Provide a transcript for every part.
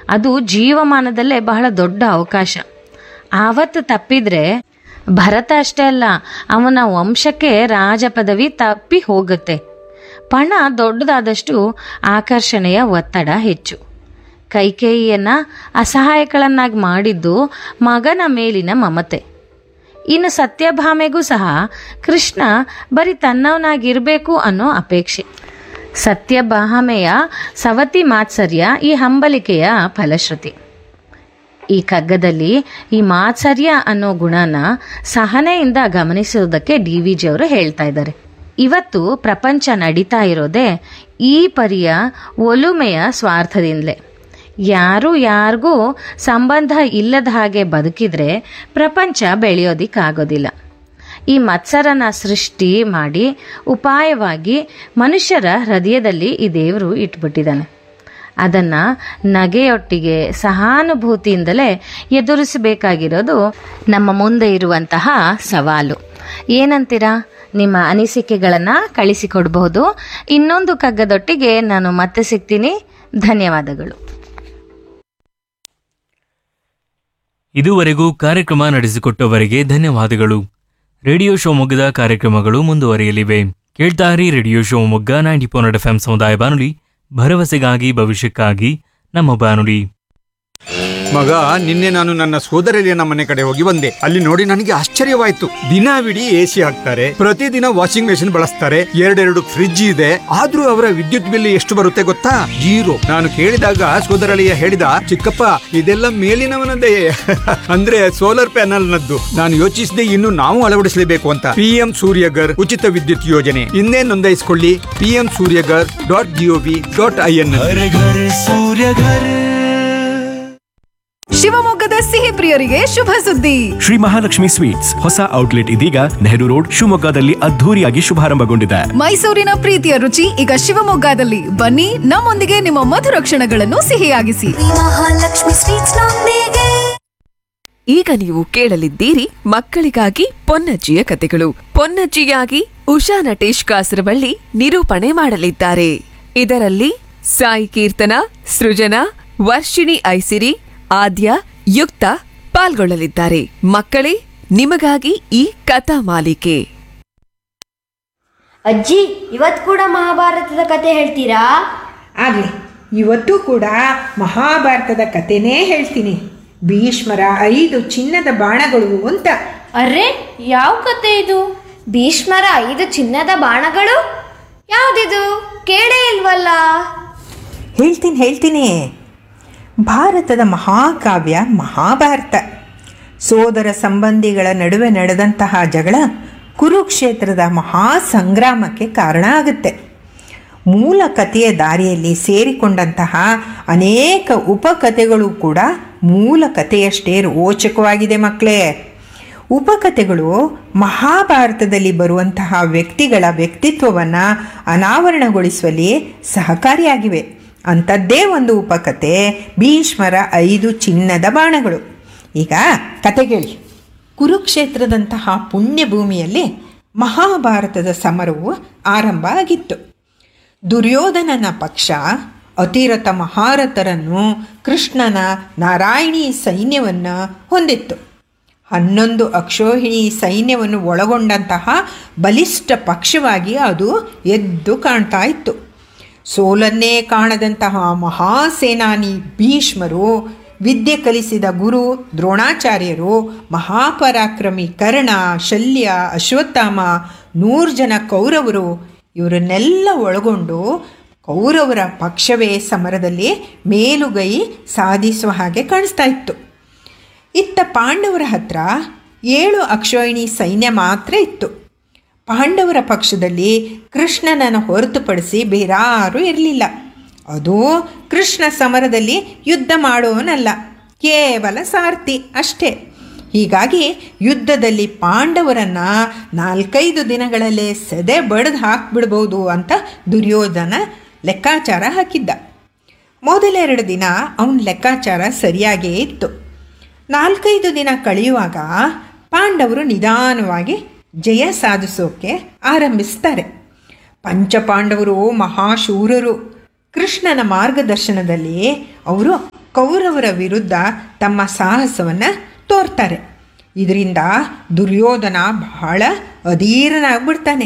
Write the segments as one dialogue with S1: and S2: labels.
S1: ಅದು ಜೀವಮಾನದಲ್ಲೇ ಬಹಳ ದೊಡ್ಡ ಅವಕಾಶ ಆವತ್ತು ತಪ್ಪಿದ್ರೆ ಭರತ ಅಷ್ಟೇ ಅಲ್ಲ ಅವನ ವಂಶಕ್ಕೆ ರಾಜ ಪದವಿ ತಪ್ಪಿ ಹೋಗುತ್ತೆ ಪಣ ದೊಡ್ಡದಾದಷ್ಟು ಆಕರ್ಷಣೆಯ ಒತ್ತಡ ಹೆಚ್ಚು ಕೈಕೇಯಿಯನ್ನ ಅಸಹಾಯಕಳನ್ನಾಗಿ ಮಾಡಿದ್ದು ಮಗನ ಮೇಲಿನ ಮಮತೆ ಇನ್ನು ಸತ್ಯಭಾಮೆಗೂ ಸಹ ಕೃಷ್ಣ ಬರೀ ತನ್ನವನಾಗಿರಬೇಕು ಅನ್ನೋ ಅಪೇಕ್ಷೆ ಸತ್ಯಭಾಮೆಯ ಸವತಿ ಮಾತ್ಸರ್ಯ ಈ ಹಂಬಲಿಕೆಯ ಫಲಶ್ರುತಿ ಈ ಕಗ್ಗದಲ್ಲಿ ಈ ಮಾತ್ಸರ್ಯ ಅನ್ನೋ ಗುಣನ ಸಹನೆಯಿಂದ ಗಮನಿಸುವುದಕ್ಕೆ ಡಿ ವಿ ಜಿ ಅವರು ಹೇಳ್ತಾ ಇದ್ದಾರೆ ಇವತ್ತು ಪ್ರಪಂಚ ನಡೀತಾ ಇರೋದೇ ಈ ಪರಿಯ ಒಲುಮೆಯ ಸ್ವಾರ್ಥದಿಂದಲೇ ಯಾರು ಯಾರಿಗೂ ಸಂಬಂಧ ಇಲ್ಲದ ಹಾಗೆ ಬದುಕಿದ್ರೆ ಪ್ರಪಂಚ ಬೆಳೆಯೋದಿಕ್ಕಾಗೋದಿಲ್ಲ ಈ ಮತ್ಸರನ ಸೃಷ್ಟಿ ಮಾಡಿ ಉಪಾಯವಾಗಿ ಮನುಷ್ಯರ ಹೃದಯದಲ್ಲಿ ಈ ದೇವರು ಇಟ್ಬಿಟ್ಟಿದ್ದಾನೆ ಅದನ್ನ ನಗೆಯೊಟ್ಟಿಗೆ ಸಹಾನುಭೂತಿಯಿಂದಲೇ ಎದುರಿಸಬೇಕಾಗಿರೋದು ನಮ್ಮ ಮುಂದೆ ಇರುವಂತಹ ಸವಾಲು ಏನಂತೀರಾ ನಿಮ್ಮ ಅನಿಸಿಕೆಗಳನ್ನು ಕಳಿಸಿಕೊಡ್ಬಹುದು ಇನ್ನೊಂದು ಕಗ್ಗದೊಟ್ಟಿಗೆ ನಾನು ಮತ್ತೆ ಸಿಗ್ತೀನಿ ಧನ್ಯವಾದಗಳು
S2: ಇದುವರೆಗೂ ಕಾರ್ಯಕ್ರಮ ನಡೆಸಿಕೊಟ್ಟವರಿಗೆ ಧನ್ಯವಾದಗಳು ರೇಡಿಯೋ ಶಿವಮೊಗ್ಗದ ಕಾರ್ಯಕ್ರಮಗಳು ಮುಂದುವರಿಯಲಿವೆ ಕೇಳ್ತಾರಿ radio Shivamogga ninety point F ಸಮುದಾಯ ಬಾನುಲಿ ಭರವಸೆಗಾಗಿ ಭವಿಷ್ಯಕ್ಕಾಗಿ ನಮ್ಮ ಬಾನುಲಿ
S3: ಮಗ ನಿನ್ನೆ ನಾನು ನನ್ನ ಸೋದರಳಿಯನ ಮನೆ ಕಡೆ ಹೋಗಿ ಬಂದೆ ಅಲ್ಲಿ ನೋಡಿ ನನಗೆ ಆಶ್ಚರ್ಯವಾಯ್ತು ದಿನವಿಡೀ ಎ ಸಿ ಹಾಕ್ತಾರೆ ಪ್ರತಿದಿನ ವಾಷಿಂಗ್ ಮೆಷಿನ್ ಬಳಸ್ತಾರೆ ಎರಡೆರಡು ಫ್ರಿಡ್ಜ್ ಇದೆ ಆದ್ರೂ ಅವರ ವಿದ್ಯುತ್ ಬಿಲ್ ಎಷ್ಟು ಬರುತ್ತೆ ಗೊತ್ತಾ ಜೀರೋ ನಾನು ಕೇಳಿದಾಗ ಸೋದರಳಿಯ ಹೇಳಿದ ಚಿಕ್ಕಪ್ಪ ಇದೆಲ್ಲ ಮೇಲಿನವನದೇ ಅಂದ್ರೆ ಸೋಲಾರ್ ಪ್ಯಾನಲ್ ನದ್ದು ನಾನು ಯೋಚಿಸಿದೆ ಇನ್ನು ನಾವು ಅಳವಡಿಸಲೇಬೇಕು ಅಂತ ಪಿಎಂ ಸೂರ್ಯಗರ್ ಉಚಿತ ವಿದ್ಯುತ್ ಯೋಜನೆ ಇನ್ನೇ ನೋಂದಾಯಿಸಿಕೊಳ್ಳಿ PM Suryaghar dot gov dot I N
S4: ಶಿವಮೊಗ್ಗದ ಸಿಹಿ ಪ್ರಿಯರಿಗೆ ಶುಭ ಸುದ್ದಿ
S5: ಶ್ರೀ ಮಹಾಲಕ್ಷ್ಮಿ ಸ್ವೀಟ್ಸ್ ಹೊಸ ಔಟ್ಲೆಟ್ ಇದೀಗ ನೆಹರು ರೋಡ್ ಶಿವಮೊಗ್ಗದಲ್ಲಿ ಅದ್ಧೂರಿಯಾಗಿ ಶುಭಾರಂಭಗೊಂಡಿದೆ
S4: ಮೈಸೂರಿನ ಪ್ರೀತಿಯ ರುಚಿ ಈಗ ಶಿವಮೊಗ್ಗದಲ್ಲಿ ಬನ್ನಿ ನಮ್ಮೊಂದಿಗೆ ನಿಮ್ಮ ಮಧುರ ಕ್ಷಣಗಳನ್ನು ಸಿಹಿಯಾಗಿಸಿ
S6: ಮಹಾಲಕ್ಷ್ಮಿ ಸ್ವೀಟ್ಸ್ ನೊಂದಿಗೆ
S7: ಈಗ ನೀವು ಕೇಳಲಿದ್ದೀರಿ ಮಕ್ಕಳಿಗಾಗಿ ಪೊನ್ನಜ್ಜಿಯ ಕತೆಗಳು ಪೊನ್ನಜ್ಜಿಯಾಗಿ ಉಷಾ ನಟೇಶ್ ಕಾಸರವಳ್ಳಿ ನಿರೂಪಣೆ ಮಾಡಲಿದ್ದಾರೆ ಇದರಲ್ಲಿ ಸಾಯಿ ಕೀರ್ತನ ಸೃಜನಾ ವರ್ಷಿಣಿ ಐಸಿರಿ ಆದ್ಯ ಯುಕ್ತ ಪಾಲ್ಗೊಳ್ಳಲಿದ್ದಾರೆ ಮಕ್ಕಳೇ ನಿಮಗಾಗಿ ಈ ಕಥಾ ಮಾಲಿಕೆ
S6: ಅಜ್ಜಿ ಇವತ್ ಕೂಡ ಮಹಾಭಾರತದ ಕತೆ ಹೇಳ್ತೀರಾ
S8: ಆಗಲಿ ಇವತ್ತೂ ಕೂಡ ಮಹಾಭಾರತದ ಕಥೆನೇ ಹೇಳ್ತೀನಿ ಭೀಷ್ಮರ ಐದು ಚಿನ್ನದ ಬಾಣಗಳು ಅಂತ
S6: ಅರೆ ಯಾವ ಕತೆ ಇದು ಭೀಷ್ಮರ ಐದು ಚಿನ್ನದ ಬಾಣಗಳು ಯಾವ್ದಿದು ಕೇಳೇ ಇಲ್ವಲ್ಲ
S8: ಹೇಳ್ತೀನಿ ಹೇಳ್ತೀನಿ ಭಾರತದ ಮಹಾಕಾವ್ಯ ಮಹಾಭಾರತ ಸೋದರ ಸಂಬಂಧಿಗಳ ನಡುವೆ ನಡೆದಂತಹ ಜಗಳ ಕುರುಕ್ಷೇತ್ರದ ಮಹಾ ಸಂಗ್ರಾಮಕ್ಕೆ ಕಾರಣ ಆಗುತ್ತೆ ಮೂಲ ಕಥೆಯ ದಾರಿಯಲ್ಲಿ ಸೇರಿಕೊಂಡಂತಹ ಅನೇಕ ಉಪಕಥೆಗಳು ಕೂಡ ಮೂಲ ಕಥೆಯಷ್ಟೇ ರೋಚಕವಾಗಿದೆ ಮಕ್ಕಳೇ ಉಪಕಥೆಗಳು ಮಹಾಭಾರತದಲ್ಲಿ ಬರುವಂತಹ ವ್ಯಕ್ತಿಗಳ ವ್ಯಕ್ತಿತ್ವವನ್ನು ಅನಾವರಣಗೊಳಿಸುವಲ್ಲಿ ಸಹಕಾರಿಯಾಗಿವೆ ಅಂಥದ್ದೇ ಒಂದು ಉಪಕಥೆ ಭೀಷ್ಮರ ಐದು ಚಿನ್ನದ ಬಾಣಗಳು ಈಗ ಕತೆಗೇಳಿ ಕುರುಕ್ಷೇತ್ರದಂತಹ ಪುಣ್ಯ ಭೂಮಿಯಲ್ಲಿ ಮಹಾಭಾರತದ ಸಮರವು ಆರಂಭ ಆಗಿತ್ತು ದುರ್ಯೋಧನನ ಪಕ್ಷ ಅತಿರಥ ಮಹಾರಥರನ್ನು ಕೃಷ್ಣನ ನಾರಾಯಣಿ ಸೈನ್ಯವನ್ನು ಹೊಂದಿತ್ತು ಹನ್ನೊಂದು ಅಕ್ಷೋಹಿಣಿ ಸೈನ್ಯವನ್ನು ಒಳಗೊಂಡಂತಹ ಬಲಿಷ್ಠ ಪಕ್ಷವಾಗಿ ಅದು ಎದ್ದು ಕಾಣ್ತಾ ಇತ್ತು ಸೋಲನ್ನೇ ಕಾಣದಂತಹ ಮಹಾಸೇನಾನಿ ಭೀಷ್ಮರು ವಿದ್ಯೆ ಕಲಿಸಿದ ಗುರು ದ್ರೋಣಾಚಾರ್ಯರು ಮಹಾಪರಾಕ್ರಮಿ ಕರ್ಣ ಶಲ್ಯ ಅಶ್ವತ್ಥಾಮ ನೂರು ಜನ ಕೌರವರು ಇವರನ್ನೆಲ್ಲ ಒಳಗೊಂಡು ಕೌರವರ ಪಕ್ಷವೇ ಸಮರದಲ್ಲಿ ಮೇಲುಗೈ ಸಾಧಿಸುವ ಹಾಗೆ ಕಾಣಿಸ್ತಾ ಇತ್ತು ಇತ್ತ ಪಾಂಡವರ ಹತ್ರ ಏಳು ಅಕ್ಷೋಹಿಣಿ ಸೈನ್ಯ ಮಾತ್ರ ಇತ್ತು ಪಾಂಡವರ ಪಕ್ಷದಲ್ಲಿ ಕೃಷ್ಣನನ್ನು ಹೊರತುಪಡಿಸಿ ಬೇರಾರೂ ಇರಲಿಲ್ಲ ಅದು ಕೃಷ್ಣ ಸಮರದಲ್ಲಿ ಯುದ್ಧ ಮಾಡೋನಲ್ಲ ಕೇವಲ ಸಾರಥಿ ಅಷ್ಟೇ ಹೀಗಾಗಿ ಯುದ್ಧದಲ್ಲಿ ಪಾಂಡವರನ್ನು ನಾಲ್ಕೈದು ದಿನಗಳಲ್ಲೇ ಸೆದೆ ಬಡ್ದು ಹಾಕ್ಬಿಡ್ಬೋದು ಅಂತ ದುರ್ಯೋಧನ ಲೆಕ್ಕಾಚಾರ ಹಾಕಿದ್ದ ಮೊದಲೆರಡು ದಿನ ಅವನ ಲೆಕ್ಕಾಚಾರ ಸರಿಯಾಗೇ ಇತ್ತು ನಾಲ್ಕೈದು ದಿನ ಕಳೆಯುವಾಗ ಪಾಂಡವರು ನಿಧಾನವಾಗಿ ಜಯ ಸಾಧಿಸೋಕೆ ಆರಂಭಿಸ್ತಾರೆ ಪಂಚಪಾಂಡವರು ಮಹಾಶೂರರು ಕೃಷ್ಣನ ಮಾರ್ಗದರ್ಶನದಲ್ಲಿ ಅವರು ಕೌರವರ ವಿರುದ್ಧ ತಮ್ಮ ಸಾಹಸವನ್ನು ತೋರ್ತಾರೆ ಇದರಿಂದ ದುರ್ಯೋಧನ ಬಹಳ ಅಧೀರನಾಗ್ಬಿಡ್ತಾನೆ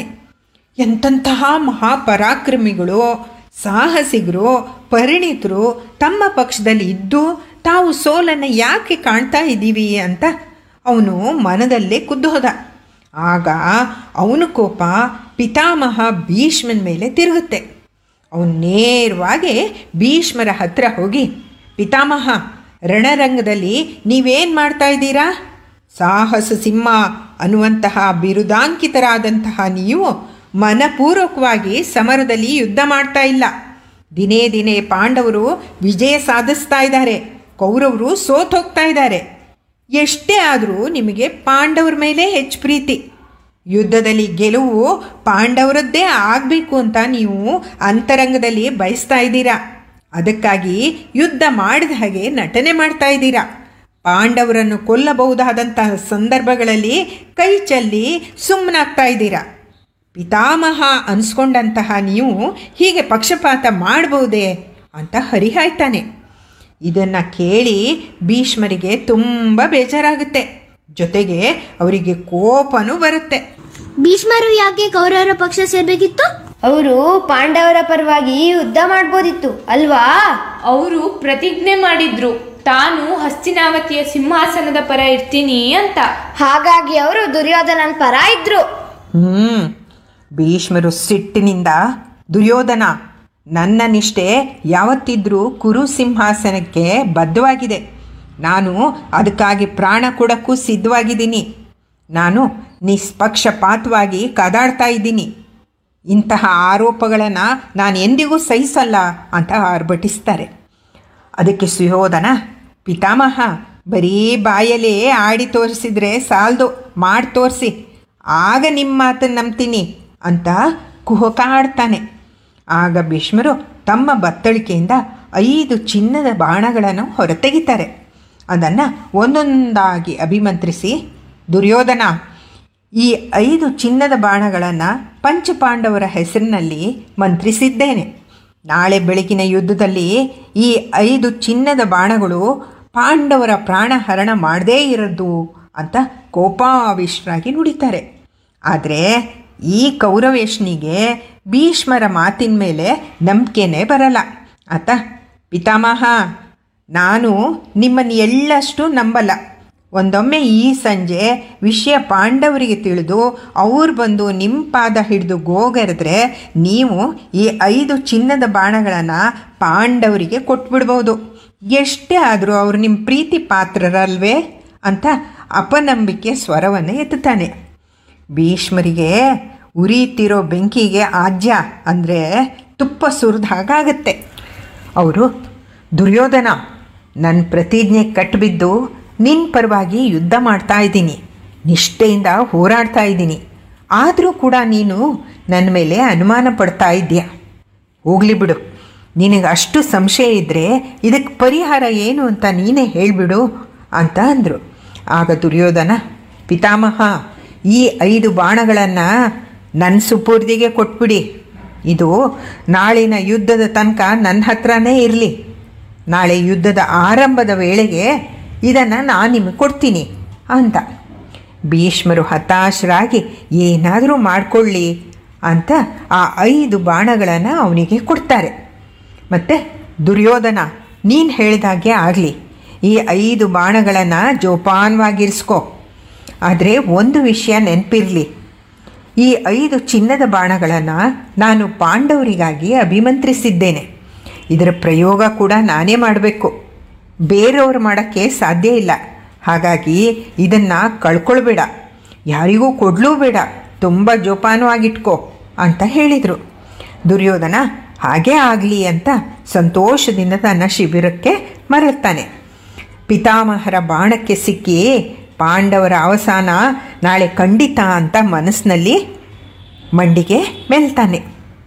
S8: ಎಂತಹ ಮಹಾಪರಾಕ್ರಮಿಗಳು ಸಾಹಸಿಗರು ಪರಿಣಿತರು ತಮ್ಮ ಪಕ್ಷದಲ್ಲಿ ಇದ್ದು ತಾವು ಸೋಲನ್ನು ಯಾಕೆ ಕಾಣ್ತಾ ಇದ್ದೀವಿ ಅಂತ ಅವನು ಮನದಲ್ಲೇ ಕುದ್ದು ಹೋದ ಆಗ ಅವನ ಕೋಪ ಪಿತಾಮಹ ಭೀಷ್ಮನ ಮೇಲೆ ತಿರುಗುತ್ತೆ ಅವನು ನೇರವಾಗಿ ಭೀಷ್ಮರ ಹತ್ರ ಹೋಗಿ ಪಿತಾಮಹ ರಣರಂಗದಲ್ಲಿ ನೀವೇನು ಮಾಡ್ತಾ ಇದ್ದೀರಾ ಸಾಹಸ ಸಿಂಹ ಅನ್ನುವಂತಹ ಬಿರುದಾಂಕಿತರಾದಂತಹ ನೀವು ಮನಪೂರ್ವಕವಾಗಿ ಸಮರದಲ್ಲಿ ಯುದ್ಧ ಮಾಡ್ತಾ ಇಲ್ಲ ದಿನೇ ದಿನೇ ಪಾಂಡವರು ವಿಜಯ ಸಾಧಿಸ್ತಾ ಇದ್ದಾರೆ ಕೌರವರು ಸೋತ್ ಹೋಗ್ತಾ ಇದ್ದಾರೆ ಎಷ್ಟೇ ಆದರೂ ನಿಮಗೆ ಪಾಂಡವರ ಮೇಲೆ ಹೆಚ್ಚು ಪ್ರೀತಿ ಯುದ್ಧದಲ್ಲಿ ಗೆಲುವು ಪಾಂಡವರದ್ದೇ ಆಗಬೇಕು ಅಂತ ನೀವು ಅಂತರಂಗದಲ್ಲಿ ಬಯಸ್ತಾ ಇದ್ದೀರಾ ಅದಕ್ಕಾಗಿ ಯುದ್ಧ ಮಾಡಿದ ಹಾಗೆ ನಟನೆ ಮಾಡ್ತಾ ಇದ್ದೀರಾ ಪಾಂಡವರನ್ನು ಕೊಲ್ಲಬಹುದಾದಂತಹ ಸಂದರ್ಭಗಳಲ್ಲಿ ಕೈ ಚೆಲ್ಲಿ ಸುಮ್ಮನಾಗ್ತಾ ಇದ್ದೀರಾ ಪಿತಾಮಹ ಅನ್ಸ್ಕೊಂಡಂತಹ ನೀವು ಹೀಗೆ ಪಕ್ಷಪಾತ ಮಾಡಬಹುದೇ ಅಂತ ಹರಿಹಾಯ್ತಾನೆ ಇದನ್ನು ಕೇಳಿ ಭೀಷ್ಮರಿಗೆ ತುಂಬ ಬೇಜಾರಾಗುತ್ತೆ ಜೊತೆಗೆ ಅವರಿಗೆ ಕೋಪನೂ ಬರುತ್ತೆ
S9: ಭೀಷ್ಮರು ಯಾಕೆ ಕೌರವರ ಪಕ್ಷ ಸೇರ್ಬೇಕಿತ್ತು
S6: ಅವರು ಪಾಂಡವರ ಪರವಾಗಿ ಯುದ್ಧ ಮಾಡ್ಬೋದಿತ್ತು ಅಲ್ವಾ
S10: ಅವರು ಪ್ರತಿಜ್ಞೆ ಮಾಡಿದ್ರು ತಾನು ಹಸ್ತಿನಾವತಿಯ ಸಿಂಹಾಸನದ ಪರ ಇರ್ತೀನಿ ಅಂತ
S6: ಹಾಗಾಗಿ ಅವರು ದುರ್ಯೋಧನನ ಪರ ಇದ್ರು
S8: ಹ್ಞೂ ಭೀಷ್ಮರು ಸಿಟ್ಟಿನಿಂದ ದುರ್ಯೋಧನ ನನ್ನ ನಿಷ್ಠೆ ಯಾವತ್ತಿದ್ರೂ ಕುರು ಸಿಂಹಾಸನಕ್ಕೆ ಬದ್ಧವಾಗಿದೆ ನಾನು ಅದಕ್ಕಾಗಿ ಪ್ರಾಣ ಕೊಡಕ್ಕೂ ಸಿದ್ಧವಾಗಿದ್ದೀನಿ ನಾನು ನಿಷ್ಪಕ್ಷಪಾತವಾಗಿ ಕದಾಡ್ತಾ ಇದ್ದೀನಿ ಇಂತಹ ಆರೋಪಗಳನ್ನು ನಾನು ಎಂದಿಗೂ ಸಹಿಸಲ್ಲ ಅಂತ ಆರ್ಭಟಿಸ್ತಾರೆ ಅದಕ್ಕೆ ಸುಯೋಧನ ಪಿತಾಮಹ ಬರೀ ಬಾಯಲ್ಲೇ ಆಡಿ ತೋರಿಸಿದ್ರೆ ಸಾಲದು ಮಾಡಿ ತೋರಿಸಿ ಆಗ ನಿಮ್ಮ ಮಾತನ್ನು ನಂಬ್ತೀನಿ ಅಂತ ಕುಹಕಾಡ್ತಾನೆ ಆಗ ಭೀಷ್ಮರು ತಮ್ಮ ಬತ್ತಳಿಕೆಯಿಂದ ಐದು ಚಿನ್ನದ ಬಾಣಗಳನ್ನು ಹೊರತೆಗಿತಾರೆ ಅದನ್ನು ಒಂದೊಂದಾಗಿ ಅಭಿಮಂತ್ರಿಸಿ ದುರ್ಯೋಧನ ಈ ಐದು ಚಿನ್ನದ ಬಾಣಗಳನ್ನು ಪಂಚಪಾಂಡವರ ಹೆಸರಿನಲ್ಲಿ ಮಂತ್ರಿಸಿದ್ದೇನೆ ನಾಳೆ ಬೆಳಗಿನ ಯುದ್ಧದಲ್ಲಿ ಈ ಐದು ಚಿನ್ನದ ಬಾಣಗಳು ಪಾಂಡವರ ಪ್ರಾಣ ಹರಣ ಮಾಡದೇ ಇರದು ಅಂತ ಕೋಪಾವಿಷ್ಟರಾಗಿ ನುಡಿತಾರೆ ಆದರೆ ಈ ಕೌರವೇಶ್ನಿಗೆ ಭೀಷ್ಮರ ಮಾತಿನ ಮೇಲೆ ನಂಬಿಕೆನೇ ಬರಲ್ಲ ಆತ ಪಿತಾಮಹ ನಾನು ನಿಮ್ಮನ್ನು ಎಳ್ಳಷ್ಟು ನಂಬಲ್ಲ ಒಂದೊಮ್ಮೆ ಈ ಸಂಜೆ ವಿಷಯ ಪಾಂಡವರಿಗೆ ತಿಳಿದು ಅವ್ರು ಬಂದು ನಿಮ್ಮ ಪಾದ ಹಿಡಿದು ಗೋಗರೆದ್ರೆ ನೀವು ಈ ಐದು ಚಿನ್ನದ ಬಾಣಗಳನ್ನು ಪಾಂಡವರಿಗೆ ಕೊಟ್ಬಿಡ್ಬೋದು ಎಷ್ಟೇ ಆದರೂ ಅವರು ನಿಮ್ಮ ಪ್ರೀತಿ ಪಾತ್ರರಲ್ವೇ ಅಂತ ಅಪನಂಬಿಕೆ ಸ್ವರವನ್ನು ಎತ್ತುತ್ತಾನೆ ಭೀಷ್ಮರಿಗೆ ಉರಿಯುತ್ತಿರೋ ಬೆಂಕಿಗೆ ಆಜ್ಯ ಅಂದರೆ ತುಪ್ಪ ಸುರಿದ ಹಾಗಾಗತ್ತೆ ಅವರು ದುರ್ಯೋಧನ ನನ್ನ ಪ್ರತಿಜ್ಞೆ ಕಟ್ಟಿಬಿದ್ದು ನಿನ್ನ ಪರವಾಗಿ ಯುದ್ಧ ಮಾಡ್ತಾ ಇದ್ದೀನಿ ನಿಷ್ಠೆಯಿಂದ ಹೋರಾಡ್ತಾ ಇದ್ದೀನಿ ಆದರೂ ಕೂಡ ನೀನು ನನ್ನ ಮೇಲೆ ಅನುಮಾನ ಪಡ್ತಾ ಇದೆಯಾ ಹೋಗಲಿ ಬಿಡು ನಿನಗೆ ಅಷ್ಟು ಸಂಶಯ ಇದ್ದರೆ ಇದಕ್ಕೆ ಪರಿಹಾರ ಏನು ಅಂತ ನೀನೇ ಹೇಳಿಬಿಡು ಅಂತ ಅಂದರು ಆಗ ದುರ್ಯೋಧನ ಪಿತಾಮಹ ಈ ಐದು ಬಾಣಗಳನ್ನು ನನ್ನ ಸುಪೂರ್ದಿಗೆ ಕೊಟ್ಬಿಡಿ ಇದು ನಾಳಿನ ಯುದ್ಧದ ತನಕ ನನ್ನ ಹತ್ರನೇ ಇರಲಿ ನಾಳೆ ಯುದ್ಧದ ಆರಂಭದ ವೇಳೆಗೆ ಇದನ್ನು ನಾನು ನಿಮಗೆ ಕೊಡ್ತೀನಿ ಅಂತ ಭೀಷ್ಮರು ಹತಾಶರಾಗಿ ಏನಾದರೂ ಮಾಡಿಕೊಳ್ಳಿ ಅಂತ ಆ ಐದು ಬಾಣಗಳನ್ನು ಅವನಿಗೆ ಕೊಡ್ತಾರೆ ಮತ್ತು ದುರ್ಯೋಧನ ನೀನು ಹೇಳಿದಾಗೆ ಆಗಲಿ ಈ ಐದು ಬಾಣಗಳನ್ನು ಜೋಪಾನವಾಗಿರಿಸ್ಕೊ ಆದರೆ ಒಂದು ವಿಷಯ ನೆನಪಿರಲಿ ಈ ಐದು ಚಿನ್ನದ ಬಾಣಗಳನ್ನು ನಾನು ಪಾಂಡವರಿಗಾಗಿ ಅಭಿಮಂತ್ರಿಸಿದ್ದೇನೆ ಇದರ ಪ್ರಯೋಗ ಕೂಡ ನಾನೇ ಮಾಡಬೇಕು ಬೇರೆಯವರು ಮಾಡೋಕ್ಕೆ ಸಾಧ್ಯ ಇಲ್ಲ ಹಾಗಾಗಿ ಇದನ್ನು ಕಳ್ಕೊಳ್ಬೇಡ ಯಾರಿಗೂ ಕೊಡಲೂ ಬೇಡ ತುಂಬ ಜೋಪಾನವಾಗಿಟ್ಕೋ ಅಂತ ಹೇಳಿದರು ದುರ್ಯೋಧನ ಹಾಗೇ ಆಗಲಿ ಅಂತ ಸಂತೋಷದಿಂದ ತನ್ನ ಶಿಬಿರಕ್ಕೆ ಮರಳ್ತಾನೆ ಪಿತಾಮಹರ ಬಾಣಕ್ಕೆ ಸಿಕ್ಕಿ ಪಾಂಡವರ ಅವಸಾನ ನಾಳೆ ಖಂಡಿತ ಅಂತ ಮನಸ್ಸಿನಲ್ಲಿ ಮಂಡಿಗೆ ಮೆಲ್ತಾನೆ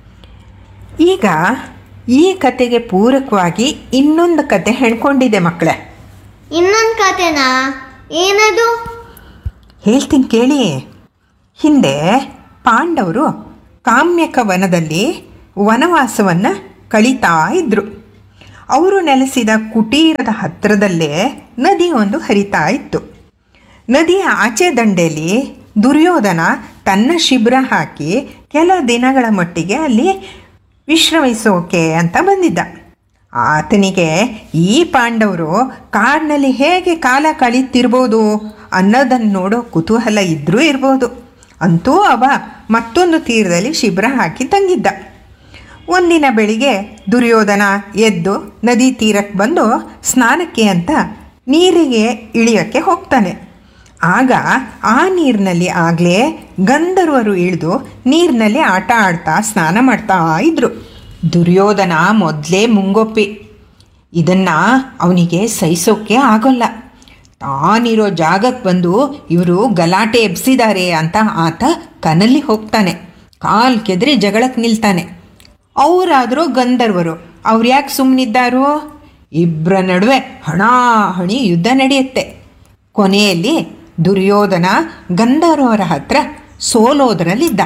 S8: ಈಗ ಈ ಕತೆಗೆ ಪೂರಕವಾಗಿ ಇನ್ನೊಂದು ಕತೆ ಹೆಣ್ಕೊಂಡಿದೆ ಮಕ್ಕಳೇ
S9: ಇನ್ನೊಂದು ಕತೆನಾ ಏನದು
S8: ಹೇಳ್ತೀನಿ ಕೇಳಿ ಹಿಂದೆ ಪಾಂಡವರು ಕಾಮ್ಯಕ ವನದಲ್ಲಿ ವನವಾಸವನ್ನು ಕಳೀತಾ ಇದ್ದರು ಅವರು ನೆಲೆಸಿದ ಕುಟೀರದ ಹತ್ತಿರದಲ್ಲೇ ನದಿ ಒಂದು ಹರಿತಾ ಇತ್ತು ನದಿಯ ಆಚೆ ದಂಡೆಯಲ್ಲಿ ದುರ್ಯೋಧನ ತನ್ನ ಶಿಬಿರ ಹಾಕಿ ಕೆಲ ದಿನಗಳ ಮಟ್ಟಿಗೆ ಅಲ್ಲಿ ವಿಶ್ರಮಿಸೋಕೆ ಅಂತ ಬಂದಿದ್ದ ಆತನಿಗೆ ಈ ಪಾಂಡವರು ಕಾಡಿನಲ್ಲಿ ಹೇಗೆ ಕಾಲ ಕಳೀತಿರ್ಬೋದು ಅನ್ನೋದನ್ನು ನೋಡೋ ಕುತೂಹಲ ಇದ್ರೂ ಇರ್ಬೋದು ಅಂತೂ ಅವ ಮತ್ತೊಂದು ತೀರದಲ್ಲಿ ಶಿಬಿರ ಹಾಕಿ ತಂಗಿದ್ದ ಒಂದಿನ ಬೆಳಿಗ್ಗೆ ದುರ್ಯೋಧನ ಎದ್ದು ನದಿ ತೀರಕ್ಕೆ ಬಂದು ಸ್ನಾನಕ್ಕೆ ಅಂತ ನೀರಿಗೆ ಇಳಿಯೋಕ್ಕೆ ಹೋಗ್ತಾನೆ ಆಗ ಆ ನೀರಿನಲ್ಲಿ ಆಗಲೇ ಗಂಧರ್ವರು ಇಳಿದು ನೀರಿನಲ್ಲಿ ಆಟ ಆಡ್ತಾ ಸ್ನಾನ ಮಾಡ್ತಾ ಇದ್ರು ದುರ್ಯೋಧನ ಮೊದಲೇ ಮುಂಗೊಪ್ಪಿ ಇದನ್ನು ಅವನಿಗೆ ಸಹಿಸೋಕ್ಕೆ ಆಗೋಲ್ಲ ತಾನಿರೋ ಜಾಗಕ್ಕೆ ಬಂದು ಇವರು ಗಲಾಟೆ ಎಬ್ಸಿದ್ದಾರೆ ಅಂತ ಆತ ಕನಲ್ಲಿ ಹೋಗ್ತಾನೆ ಕಾಲ್ ಕೆದರಿ ಜಗಳಕ್ಕೆ ನಿಲ್ತಾನೆ ಅವರಾದರೂ ಗಂಧರ್ವರು ಅವ್ರು ಯಾಕೆ ಸುಮ್ಮನಿದ್ದಾರೋ ಇಬ್ಬರ ನಡುವೆ ಹಣಾಹಣಿ ಯುದ್ಧ ನಡೆಯುತ್ತೆ ಕೊನೆಯಲ್ಲಿ ದುರ್ಯೋಧನ ಗಂಧರ್ವರ ಹತ್ರ ಸೋಲೋದರಲ್ಲಿದ್ದ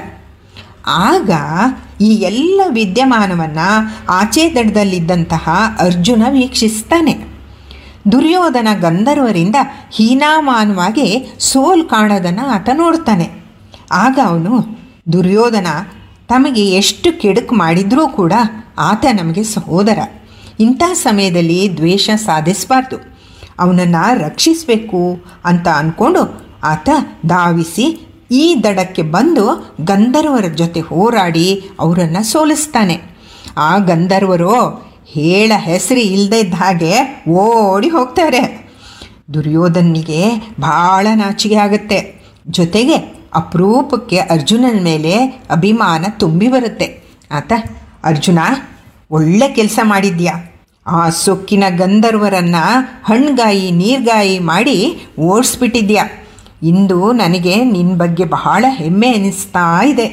S8: ಆಗ ಈ ಎಲ್ಲ ವಿದ್ಯಮಾನವನ್ನು ಆಚೆ ದಡದಲ್ಲಿದ್ದಂತಹ ಅರ್ಜುನ ವೀಕ್ಷಿಸ್ತಾನೆ ದುರ್ಯೋಧನ ಗಂಧರ್ವರಿಂದ ಹೀನಾಮಾನವಾಗಿ ಸೋಲ್ ಕಾಣೋದನ್ನು ಆತ ನೋಡ್ತಾನೆ ಆಗ ಅವನು ದುರ್ಯೋಧನ ತಮಗೆ ಎಷ್ಟು ಕೆಡುಕು ಮಾಡಿದ್ರೂ ಕೂಡ ಆತ ನಮಗೆ ಸಹೋದರ ಇಂಥ ಸಮಯದಲ್ಲಿ ದ್ವೇಷ ಸಾಧಿಸಬಾರ್ದು ಅವನನ್ನು ರಕ್ಷಿಸಬೇಕು ಅಂತ ಅಂದ್ಕೊಂಡು ಆತ ಧಾವಿಸಿ ಈ ದಡಕ್ಕೆ ಬಂದು ಗಂಧರ್ವರ ಜೊತೆ ಹೋರಾಡಿ ಅವರನ್ನು ಸೋಲಿಸ್ತಾನೆ ಆ ಗಂಧರ್ವರು ಹೇಳ ಹೆಸರು ಇಲ್ಲದೆ ಇದ್ದ ಹಾಗೆ ಓಡಿ ಹೋಗ್ತಾರೆ ದುರ್ಯೋಧನಿಗೆ ಭಾಳ ನಾಚಿಕೆ ಆಗುತ್ತೆ ಜೊತೆಗೆ ಅಪರೂಪಕ್ಕೆ ಅರ್ಜುನನ ಮೇಲೆ ಅಭಿಮಾನ ತುಂಬಿ ಬರುತ್ತೆ ಆತ ಅರ್ಜುನ ಒಳ್ಳೆ ಕೆಲಸ ಮಾಡಿದ್ಯಾ ಆ ಸೊಕ್ಕಿನ ಗಂಧರ್ವರನ್ನು ಹಣ್ಗಾಯಿ ನೀರ್ಗಾಯಿ ಮಾಡಿ ಓಡಿಸ್ಬಿಟ್ಟಿದ್ಯಾ ಇಂದು ನನಗೆ ನಿನ್ನ ಬಗ್ಗೆ ಬಹಳ ಹೆಮ್ಮೆ ಅನ್ನಿಸ್ತಾ ಇದೆ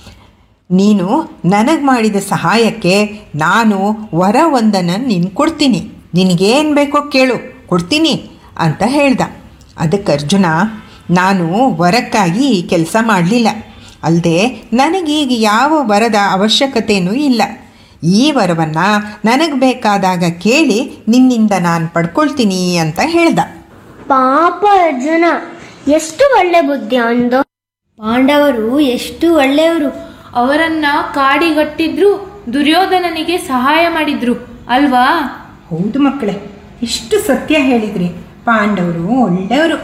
S8: ನೀನು ನನಗೆ ಮಾಡಿದ ಸಹಾಯಕ್ಕೆ ನಾನು ವರ ಒಂದನ್ನು ನಿನ್ ಕೊಡ್ತೀನಿ ನಿನಗೇನು ಬೇಕೋ ಕೇಳು ಕೊಡ್ತೀನಿ ಅಂತ ಹೇಳ್ದ ಅದಕ್ಕೆ ಅರ್ಜುನ ನಾನು ವರಕ್ಕಾಗಿ ಈ ಕೆಲಸ ಮಾಡಲಿಲ್ಲ ಅಲ್ಲದೆ ನನಗೀಗ ಯಾವ ವರದ ಅವಶ್ಯಕತೆಯೂ ಇಲ್ಲ ಈ ವರವನ್ನು ನನಗೆ ಬೇಕಾದಾಗ ಕೇಳಿ ನಿನ್ನಿಂದ ನಾನು ಪಡ್ಕೊಳ್ತೀನಿ ಅಂತ ಹೇಳ್ದ
S9: ಪಾಪ ಅರ್ಜುನ ಎಷ್ಟು ಒಳ್ಳೆ ಬುದ್ಧಿ ಅಂದು ಪಾಂಡವರು ಎಷ್ಟು ಒಳ್ಳೆಯವರು
S10: ಅವರನ್ನ ಕಾಡಿಗಟ್ಟಿದ್ರು ದುರ್ಯೋಧನನಿಗೆ ಸಹಾಯ ಮಾಡಿದ್ರು ಅಲ್ವಾ
S8: ಹೌದು ಮಕ್ಕಳೇ ಇಷ್ಟು ಸತ್ಯ ಹೇಳಿದ್ರಿ ಪಾಂಡವರು ಒಳ್ಳೆಯವರು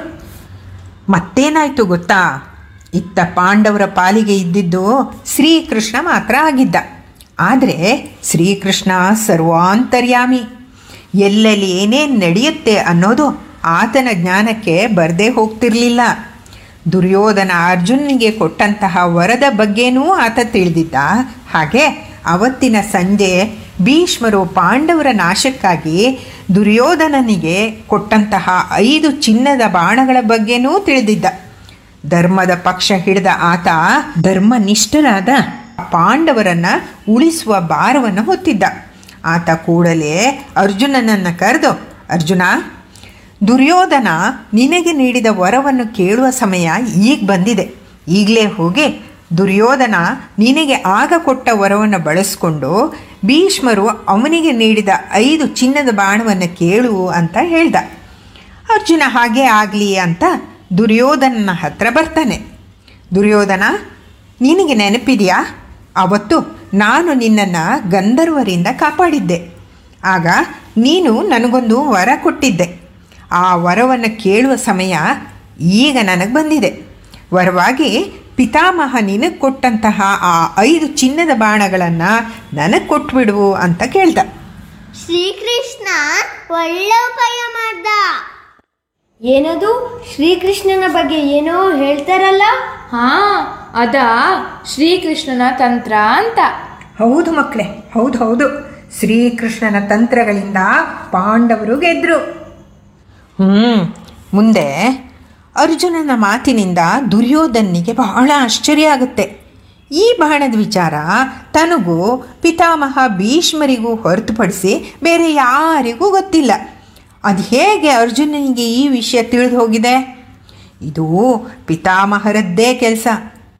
S8: ಮತ್ತೇನಾಯ್ತು ಗೊತ್ತಾ ಇತ್ತ ಪಾಂಡವರ ಪಾಲಿಗೆ ಇದ್ದಿದ್ದು ಶ್ರೀಕೃಷ್ಣ ಮಾತ್ರ ಆಗಿದ್ದ ಆದರೆ ಶ್ರೀಕೃಷ್ಣ ಸರ್ವಾಂತರ್ಯಾಮಿ ಎಲ್ಲೆಲ್ಲಿ ಏನೇನು ನಡೆಯುತ್ತೆ ಅನ್ನೋದು ಆತನ ಜ್ಞಾನಕ್ಕೆ ಬರದೇ ಹೋಗ್ತಿರ್ಲಿಲ್ಲ ದುರ್ಯೋಧನ ಅರ್ಜುನನಿಗೆ ಕೊಟ್ಟಂತಹ ವರದ ಬಗ್ಗೆನೂ ಆತ ತಿಳಿದಿದ್ದ ಹಾಗೆ ಅವತ್ತಿನ ಸಂಜೆ ಭೀಷ್ಮರು ಪಾಂಡವರ ನಾಶಕ್ಕಾಗಿ ದುರ್ಯೋಧನನಿಗೆ ಕೊಟ್ಟಂತಹ ಐದು ಚಿನ್ನದ ಬಾಣಗಳ ಬಗ್ಗೆನೂ ತಿಳಿದಿದ್ದ ಧರ್ಮದ ಪಕ್ಷ ಹಿಡಿದ ಆತ ಧರ್ಮನಿಷ್ಠರಾದ ಪಾಂಡವರನ್ನು ಉಳಿಸುವ ಭಾರವನ್ನು ಹೊತ್ತಿದ್ದ ಆತ ಕೂಡಲೇ ಅರ್ಜುನನನ್ನು ಕರೆದು ಅರ್ಜುನ ದುರ್ಯೋಧನ ನಿನಗೆ ನೀಡಿದ ವರವನ್ನು ಕೇಳುವ ಸಮಯ ಈಗ ಬಂದಿದೆ ಈಗಲೇ ಹೋಗಿ ದುರ್ಯೋಧನ ನಿನಗೆ ಆಗ ಕೊಟ್ಟ ವರವನ್ನು ಬಳಸ್ಕೊಂಡು ಭೀಷ್ಮರು ಅವನಿಗೆ ನೀಡಿದ ಐದು ಚಿನ್ನದ ಬಾಣವನ್ನು ಕೇಳು ಅಂತ ಹೇಳ್ದ ಅರ್ಜುನ ಹಾಗೆ ಆಗಲಿ ಅಂತ ದುರ್ಯೋಧನನ ಹತ್ರ ಬರ್ತಾನೆ ದುರ್ಯೋಧನ ನಿನಗೆ ನೆನಪಿದೆಯಾ ಅವತ್ತು ನಾನು ನಿನ್ನನ್ನು ಗಂಧರ್ವರಿಂದ ಕಾಪಾಡಿದ್ದೆ ಆಗ ನೀನು ನನಗೊಂದು ವರ ಕೊಟ್ಟಿದ್ದೆ ಆ ವರವನ್ನು ಕೇಳುವ ಸಮಯ ಈಗ ನನಗೆ ಬಂದಿದೆ ವರವಾಗಿ ಪಿತಾಮಹ ನಿನಗೆ ಕೊಟ್ಟಂತಹ ಆ ಐದು ಚಿನ್ನದ ಬಾಣಗಳನ್ನು ನನಗೆ ಕೊಟ್ಬಿಡು ಅಂತ ಕೇಳ್ದ
S9: ಶ್ರೀಕೃಷ್ಣ ಒಳ್ಳೆ ಉಪಾಯ ಮಾಡ್ದ ಏನದು ಶ್ರೀಕೃಷ್ಣನ ಬಗ್ಗೆ ಏನೋ ಹೇಳ್ತಾರಲ್ಲ
S10: ಹಾ ಅದಾ ಶ್ರೀಕೃಷ್ಣನ ತಂತ್ರ ಅಂತ
S8: ಹೌದು ಮಕ್ಕಳೇ ಹೌದು ಹೌದು ಶ್ರೀಕೃಷ್ಣನ ತಂತ್ರಗಳಿಂದ ಪಾಂಡವರು ಗೆದ್ರು ಹ್ಞೂ ಮುಂದೆ ಅರ್ಜುನನ ಮಾತಿನಿಂದ ದುರ್ಯೋಧನಿಗೆ ಬಹಳ ಆಶ್ಚರ್ಯ ಆಗುತ್ತೆ ಈ ಬಾಣದ ವಿಚಾರ ತನಗೂ ಪಿತಾಮಹ ಭೀಷ್ಮರಿಗೂ ಹೊರತುಪಡಿಸಿ ಬೇರೆ ಯಾರಿಗೂ ಗೊತ್ತಿಲ್ಲ ಅದು ಹೇಗೆ ಅರ್ಜುನನಿಗೆ ಈ ವಿಷಯ ತಿಳಿದು ಹೋಗಿದೆ ಇದು ಪಿತಾಮಹರದ್ದೇ ಕೆಲಸ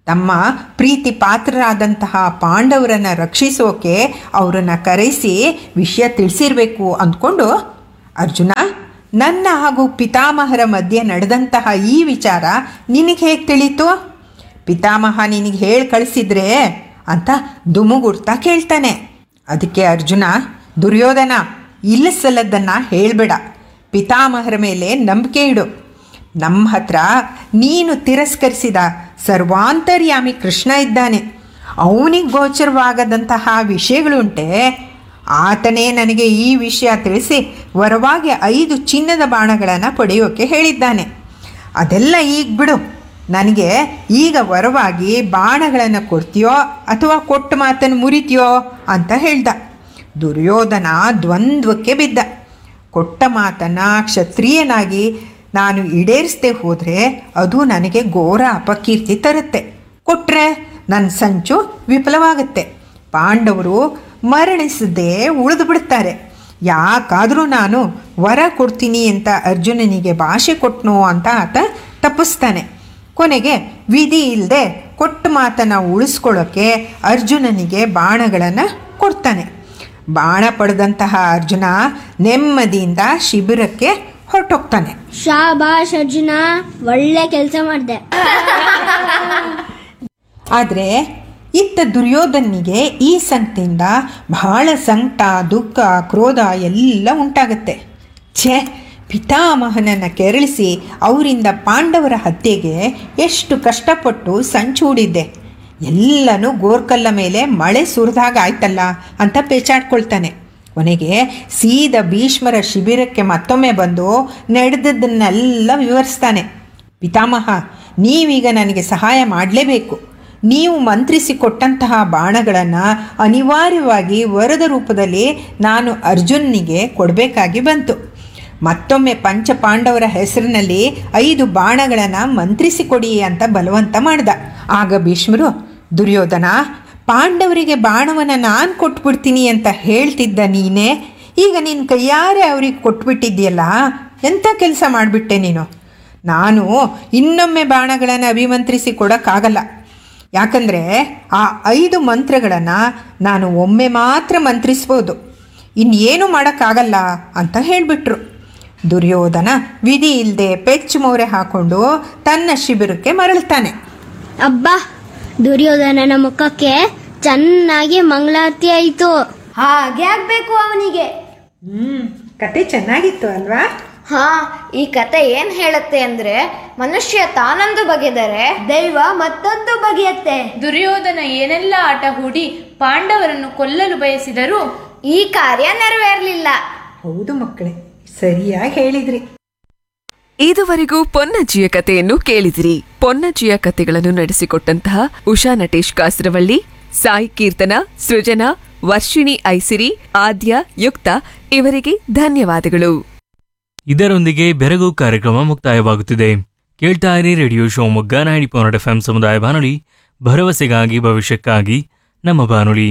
S8: ತಮ್ಮ ಪ್ರೀತಿ ಪಾತ್ರರಾದಂತಹ ಪಾಂಡವರನ್ನು ರಕ್ಷಿಸೋಕೆ ಅವರನ್ನು ಕರೆಸಿ ವಿಷಯ ತಿಳಿಸಿರಬೇಕು ಅಂದ್ಕೊಂಡು ಅರ್ಜುನ ನನ್ನ ಹಾಗೂ ಪಿತಾಮಹರ ಮಧ್ಯೆ ನಡೆದಂತಹ ಈ ವಿಚಾರ ನಿನಗೆ ಹೇಗೆ ತಿಳಿತು ಪಿತಾಮಹ ನಿನಗೆ ಹೇಳಿ ಕಳಿಸಿದ್ರೆ ಅಂತ ದುಮುಗುಡ್ತಾ ಕೇಳ್ತಾನೆ ಅದಕ್ಕೆ ಅರ್ಜುನ ದುರ್ಯೋಧನ ಇಲ್ಲ ಸಲ್ಲದ್ದನ್ನು ಹೇಳಬೇಡ ಪಿತಾಮಹರ ಮೇಲೆ ನಂಬಿಕೆ ಇಡು ನಮ್ಮ ಹತ್ರ ನೀನು ತಿರಸ್ಕರಿಸಿದ ಸರ್ವಾಂತರ್ಯಾಮಿ ಕೃಷ್ಣ ಇದ್ದಾನೆ ಅವನಿಗೆ ಗೋಚರವಾಗದಂತಹ ವಿಷಯಗಳುಂಟೆ ಆತನೇ ನನಗೆ ಈ ವಿಷಯ ತಿಳಿಸಿ ವರವಾಗಿ ಐದು ಚಿನ್ನದ ಬಾಣಗಳನ್ನು ಪಡೆಯೋಕೆ ಹೇಳಿದ್ದಾನೆ ಅದೆಲ್ಲ ಈಗ ಬಿಡು ನನಗೆ ಈಗ ವರವಾಗಿ ಬಾಣಗಳನ್ನು ಕೊಡ್ತೀಯೋ ಅಥವಾ ಕೊಟ್ಟ ಮಾತನ್ನು ಮುರಿತೀಯೋ ಅಂತ ಹೇಳ್ದ ದುರ್ಯೋಧನ ದ್ವಂದ್ವಕ್ಕೆ ಬಿದ್ದ ಕೊಟ್ಟ ಮಾತನ್ನು ಕ್ಷತ್ರಿಯನಾಗಿ ನಾನು ಈಡೇರಿಸದೆ ಹೋದರೆ ಅದು ನನಗೆ ಘೋರ ಅಪಕೀರ್ತಿ ತರುತ್ತೆ ಕೊಟ್ಟರೆ ನನ್ನ ಸಂಚು ವಿಫಲವಾಗುತ್ತೆ ಪಾಂಡವರು ಮರಣಿಸದೆ ಉಳಿದು ಬಿಡ್ತಾರೆ ಯಾಕಾದರೂ ನಾನು ವರ ಕೊಡ್ತೀನಿ ಅಂತ ಅರ್ಜುನನಿಗೆ ಭಾಷೆ ಕೊಟ್ನು ಅಂತ ಆತ ತಪ್ಪಿಸ್ತಾನೆ ಕೊನೆಗೆ ವಿಧಿ ಇಲ್ಲದೆ ಕೊಟ್ಟ ಮಾತನ್ನು ಉಳಿಸ್ಕೊಳ್ಳೋಕ್ಕೆ ಅರ್ಜುನನಿಗೆ ಬಾಣಗಳನ್ನು ಕೊಡ್ತಾನೆ ಬಾಣ ಪಡೆದಂತಹ ಅರ್ಜುನ ನೆಮ್ಮದಿಯಿಂದ ಶಿಬಿರಕ್ಕೆ ಹೊರಟೋಗ್ತಾನೆ
S9: ಶಾಬಾಷ್ ಅರ್ಜುನ ಒಳ್ಳೆ ಕೆಲಸ ಮಾಡಿದೆ
S8: ಆದರೆ ಇತ್ತ ದುರ್ಯೋಧನಿಗೆ ಈ ಸಂಕಟದಿಂದ ಬಹಳ ಸಂಕಟ ದುಃಖ ಕ್ರೋಧ ಎಲ್ಲ ಉಂಟಾಗುತ್ತೆ ಛೇ ಪಿತಾಮಹನನ್ನು ಕೆರಳಿಸಿ ಅವರಿಂದ ಪಾಂಡವರ ಹತ್ಯೆಗೆ ಎಷ್ಟು ಕಷ್ಟಪಟ್ಟು ಸಂಚು ಹೂಡಿದ್ದೆ ಎಲ್ಲನೂ ಗೋರ್ಕಲ್ಲ ಮೇಲೆ ಮಳೆ ಸುರಿದಾಗ ಆಯ್ತಲ್ಲ ಅಂತ ಪೇಚಾಡ್ಕೊಳ್ತಾನೆ ಕೊನೆಗೆ ಸೀದಾ ಭೀಷ್ಮರ ಶಿಬಿರಕ್ಕೆ ಮತ್ತೊಮ್ಮೆ ಬಂದು ನಡೆದದ್ದನ್ನೆಲ್ಲ ವಿವರಿಸ್ತಾನೆ ಪಿತಾಮಹ ನೀವೀಗ ನನಗೆ ಸಹಾಯ ಮಾಡಲೇಬೇಕು ನೀವು ಮಂತ್ರಿಸಿ ಕೊಟ್ಟಂತಹ ಬಾಣಗಳನ್ನು ಅನಿವಾರ್ಯವಾಗಿ ವರದ ರೂಪದಲ್ಲಿ ನಾನು ಅರ್ಜುನ್ನಿಗೆ ಕೊಡಬೇಕಾಗಿ ಬಂತು ಮತ್ತೊಮ್ಮೆ ಪಂಚ ಪಾಂಡವರ ಹೆಸರಿನಲ್ಲಿ ಐದು ಬಾಣಗಳನ್ನು ಮಂತ್ರಿಸಿ ಕೊಡಿ ಅಂತ ಬಲವಂತ ಮಾಡ್ದ ಆಗ ಭೀಷ್ಮರು ದುರ್ಯೋಧನ ಪಾಂಡವರಿಗೆ ಬಾಣವನ್ನು ನಾನು ಕೊಟ್ಬಿಡ್ತೀನಿ ಅಂತ ಹೇಳ್ತಿದ್ದ ನೀನೇ ಈಗ ನಿನ್ನ ಕೈಯಾರೆ ಅವ್ರಿಗೆ ಕೊಟ್ಬಿಟ್ಟಿದ್ಯಲ್ಲ ಎಂಥ ಕೆಲಸ ಮಾಡಿಬಿಟ್ಟೆ ನೀನು ನಾನು ಇನ್ನೊಮ್ಮೆ ಬಾಣಗಳನ್ನು ಅಭಿಮಂತ್ರಿಸಿ ಕೊಡೋಕ್ಕಾಗಲ್ಲ ಯಾಕಂದರೆ ಆ ಐದು ಮಂತ್ರಗಳನ್ನು ನಾನು ಒಮ್ಮೆ ಮಾತ್ರ ಮಂತ್ರಿಸ್ಬೋದು ಇನ್ನೇನು ಮಾಡೋಕ್ಕಾಗಲ್ಲ ಅಂತ ಹೇಳಿಬಿಟ್ರು ದುರ್ಯೋಧನ ವಿಧಿ ಇಲ್ಲದೆ ಪೆಚ್ಚು ಮೋರೆ ಹಾಕೊಂಡು ತನ್ನ ಶಿಬಿರಕ್ಕೆ ಮರಳ್ತಾನೆ
S9: ಅಬ್ಬಾ ದುರ್ಯೋಧನನ ಮುಖಕ್ಕೆ ಚೆನ್ನಾಗಿ ಮಂಗಳಾರತಿ ಆಯಿತು
S6: ಹಾಗೆ ಆಗ್ಬೇಕು ಅವನಿಗೆ
S8: ಹ್ಞೂ ಕತೆ ಚೆನ್ನಾಗಿತ್ತು ಅಲ್ವಾ
S6: ಹಾ ಈ ಕತೆ ಏನ್ ಹೇಳುತ್ತೆ ಅಂದ್ರೆ ಮನುಷ್ಯ ತಾನೊಂದು ಬಗೆದರೆ ದೈವ ಮತ್ತೊಂದು ಬಗೆಯತ್ತೆ
S10: ದುರ್ಯೋಧನ ಏನೆಲ್ಲ ಆಟ ಹೂಡಿ ಪಾಂಡವರನ್ನು ಕೊಲ್ಲಲು ಬಯಸಿದರೂ
S6: ಈ ಕಾರ್ಯ ನೆರವೇರಲಿಲ್ಲ
S8: ಹೌದು ಮಕ್ಕಳೇ ಸರಿಯಾಗಿ ಹೇಳಿದ್ರಿ
S7: ಇದುವರೆಗೂ ಪೊನ್ನಜ್ಜಿಯ ಕಥೆಯನ್ನು ಕೇಳಿದಿರಿ ಪೊನ್ನಜ್ಜಿಯ ಕಥೆಗಳನ್ನು ನಡೆಸಿಕೊಟ್ಟಂತಹ ಉಷಾ ನಟೇಶ್ ಕಾಸರವಳ್ಳಿ ಸಾಯಿ ಕೀರ್ತನ ಸೃಜನಾ ವರ್ಷಿಣಿ ಐಸಿರಿ ಆದ್ಯ ಯುಕ್ತ ಇವರಿಗೆ ಧನ್ಯವಾದಗಳು
S2: ಇದರೊಂದಿಗೆ ಬೆರಗು ಕಾರ್ಯಕ್ರಮ ಮುಕ್ತಾಯವಾಗುತ್ತಿದೆ ಕೇಳ್ತಾ ಇರಿ radio Shivamogga ninety point F M ಸಮುದಾಯ ಬಾನುಲಿ ಭರವಸೆಗಾಗಿ ಭವಿಷ್ಯಕ್ಕಾಗಿ ನಮ್ಮ ಬಾನುಲಿ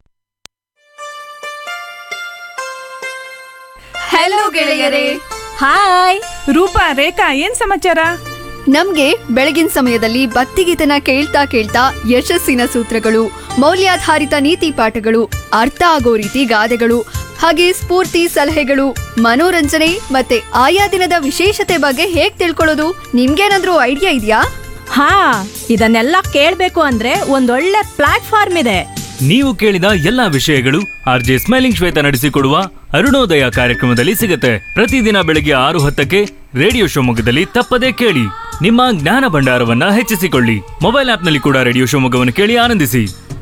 S7: ಹಲೋ ಗೆಳೆಯರೇ
S11: ಹಾಯ್ ರೂಪಾ ರೇಖಾ ಏನ್ ಸಮಾಚಾರ
S12: ನಮ್ಗೆ ಬೆಳಗಿನ ಸಮಯದಲ್ಲಿ ಭಕ್ತಿಗೀತನ ಕೇಳ್ತಾ ಕೇಳ್ತಾ ಯಶಸ್ಸಿನ ಸೂತ್ರಗಳು ಮೌಲ್ಯಾಧಾರಿತ ನೀತಿ ಪಾಠಗಳು ಅರ್ಥ ಆಗೋ ರೀತಿ ಗಾದೆಗಳು ಹಾಗೆ ಸ್ಫೂರ್ತಿ ಸಲಹೆಗಳು ಮನೋರಂಜನೆ ಮತ್ತೆ ಆಯಾ ದಿನದ ವಿಶೇಷತೆ ಬಗ್ಗೆ ಹೇಗ್ ತಿಳ್ಕೊಳ್ಳೋದು ನಿಮ್ಗೇನಾದ್ರೂ ಐಡಿಯಾ ಇದೆಯಾ
S11: ಹಾ ಇದನ್ನೆಲ್ಲ ಕೇಳ್ಬೇಕು ಅಂದ್ರೆ ಒಂದೊಳ್ಳೆ ಪ್ಲಾಟ್ಫಾರ್ಮ್ ಇದೆ
S2: ನೀವು ಕೇಳಿದ ಎಲ್ಲಾ ವಿಷಯಗಳು ಆರ್ ಜೆ ಸ್ಮೈಲಿಂಗ್ ಶ್ವೇತ ನಡೆಸಿಕೊಡುವ ಅರುಣೋದಯ ಕಾರ್ಯಕ್ರಮದಲ್ಲಿ ಸಿಗುತ್ತೆ ಪ್ರತಿದಿನ ಬೆಳಿಗ್ಗೆ ಆರು ಹತ್ತಕ್ಕೆ ರೇಡಿಯೋ ಶಿವಮೊಗ್ಗದಲ್ಲಿ ತಪ್ಪದೇ ಕೇಳಿ ನಿಮ್ಮ ಜ್ಞಾನ ಭಂಡಾರವನ್ನ ಹೆಚ್ಚಿಸಿಕೊಳ್ಳಿ ಮೊಬೈಲ್ ಆಪ್ನಲ್ಲಿ ಕೂಡ ರೇಡಿಯೋ ಶಿವಮೊಗ್ಗವನ್ನು ಕೇಳಿ ಆನಂದಿಸಿ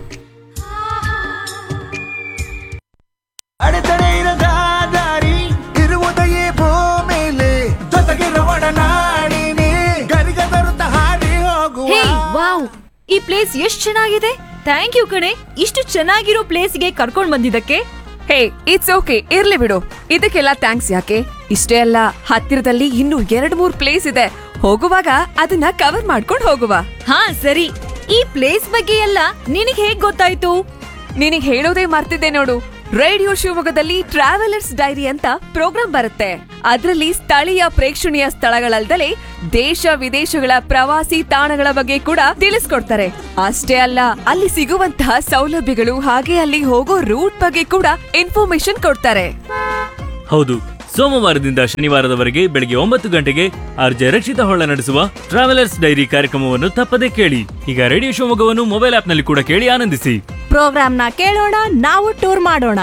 S13: ಅಡೆತಡೆ ಇರದ ದಾರಿ ಇರುವುದೆಯೇ ಭೂಮಿಲಿ ಜೊತೆಗಿರುವ ನಾಡಿನಿ ಗರಿಗ ತರುತ್ತ ಹಾರಿ ಹೋಗುವ
S11: ಹೇ ವಾವ್ ಈ ಪ್ಲೇಸ್ ಎಷ್ಟ್ ಚೆನ್ನಾಗಿದೆ ಥ್ಯಾಂಕ್ ಯು ಕಣೆ ಇಷ್ಟು ಚೆನ್ನಾಗಿರೋ ಪ್ಲೇಸ್ಗೆ ಕರ್ಕೊಂಡ್ ಬಂದಿದ್ದಕ್ಕೆ
S7: ಹೇ ಇಟ್ಸ್ ಓಕೆ ಇರ್ಲಿ ಬಿಡು ಇದಕ್ಕೆಲ್ಲ ಥ್ಯಾಂಕ್ಸ್ ಯಾಕೆ ಇಷ್ಟೇ ಅಲ್ಲ ಹತ್ತಿರದಲ್ಲಿ ಇನ್ನೂ ಎರಡ್ ಮೂರ್ ಪ್ಲೇಸ್ ಇದೆ ಹೋಗುವಾಗ ಅದನ್ನ ಕವರ್ ಮಾಡ್ಕೊಂಡು ಹೋಗುವ
S11: ಹಾ ಸರಿ ಈ ಪ್ಲೇಸ್ ಬಗ್ಗೆ ಎಲ್ಲ ನಿನಗ್ ಹೇಗ್ ಗೊತ್ತಾಯ್ತು
S7: ನಿನಗ್ ಹೇಳೋದೇ ಮರ್ತಿದ್ದೆ ನೋಡು ರೇಡಿಯೋ ಶಿವಮೊಗ್ಗದಲ್ಲಿ ಟ್ರಾವೆಲರ್ಸ್ ಡೈರಿ ಅಂತ ಪ್ರೋಗ್ರಾಂ ಬರುತ್ತೆ ಅದರಲ್ಲಿ ಸ್ಥಳೀಯ ಪ್ರೇಕ್ಷಣೀಯ ಸ್ಥಳಗಳಲ್ದಲೇ ದೇಶ ವಿದೇಶಗಳ ಪ್ರವಾಸಿ ತಾಣಗಳ ಬಗ್ಗೆ ಕೂಡ ತಿಳಿಸ್ಕೊಡ್ತಾರೆ ಅಷ್ಟೇ ಅಲ್ಲ ಅಲ್ಲಿ ಸಿಗುವಂತಹ ಸೌಲಭ್ಯಗಳು ಹಾಗೆ ಅಲ್ಲಿ ಹೋಗೋ ರೂಟ್ ಬಗ್ಗೆ ಕೂಡ ಇನ್ಫಾರ್ಮೇಶನ್ ಕೊಡ್ತಾರೆ
S2: ಹೌದು ಸೋಮವಾರದಿಂದ ಶನಿವಾರದವರೆಗೆ ಬೆಳಗ್ಗೆ ಒಂಬತ್ತು ಗಂಟೆಗೆ ಆರ್ಜೆ ರಕ್ಷಿತ ಹೊಳ್ಳ ನಡೆಸುವ ಟ್ರಾವೆಲರ್ಸ್ ಡೈರಿ ಕಾರ್ಯಕ್ರಮವನ್ನು ತಪ್ಪದೇ ಕೇಳಿ ಈಗ ರೇಡಿಯೋ ಶಿವಮೊಗ್ಗವನ್ನು ಮೊಬೈಲ್ ಆಪ್ನಲ್ಲಿ ಕೂಡ ಕೇಳಿ ಆನಂದಿಸಿ
S11: ಪ್ರೋಗ್ರಾಮ್ನ ಕೇಳೋಣ ನಾವು ಟೂರ್ ಮಾಡೋಣ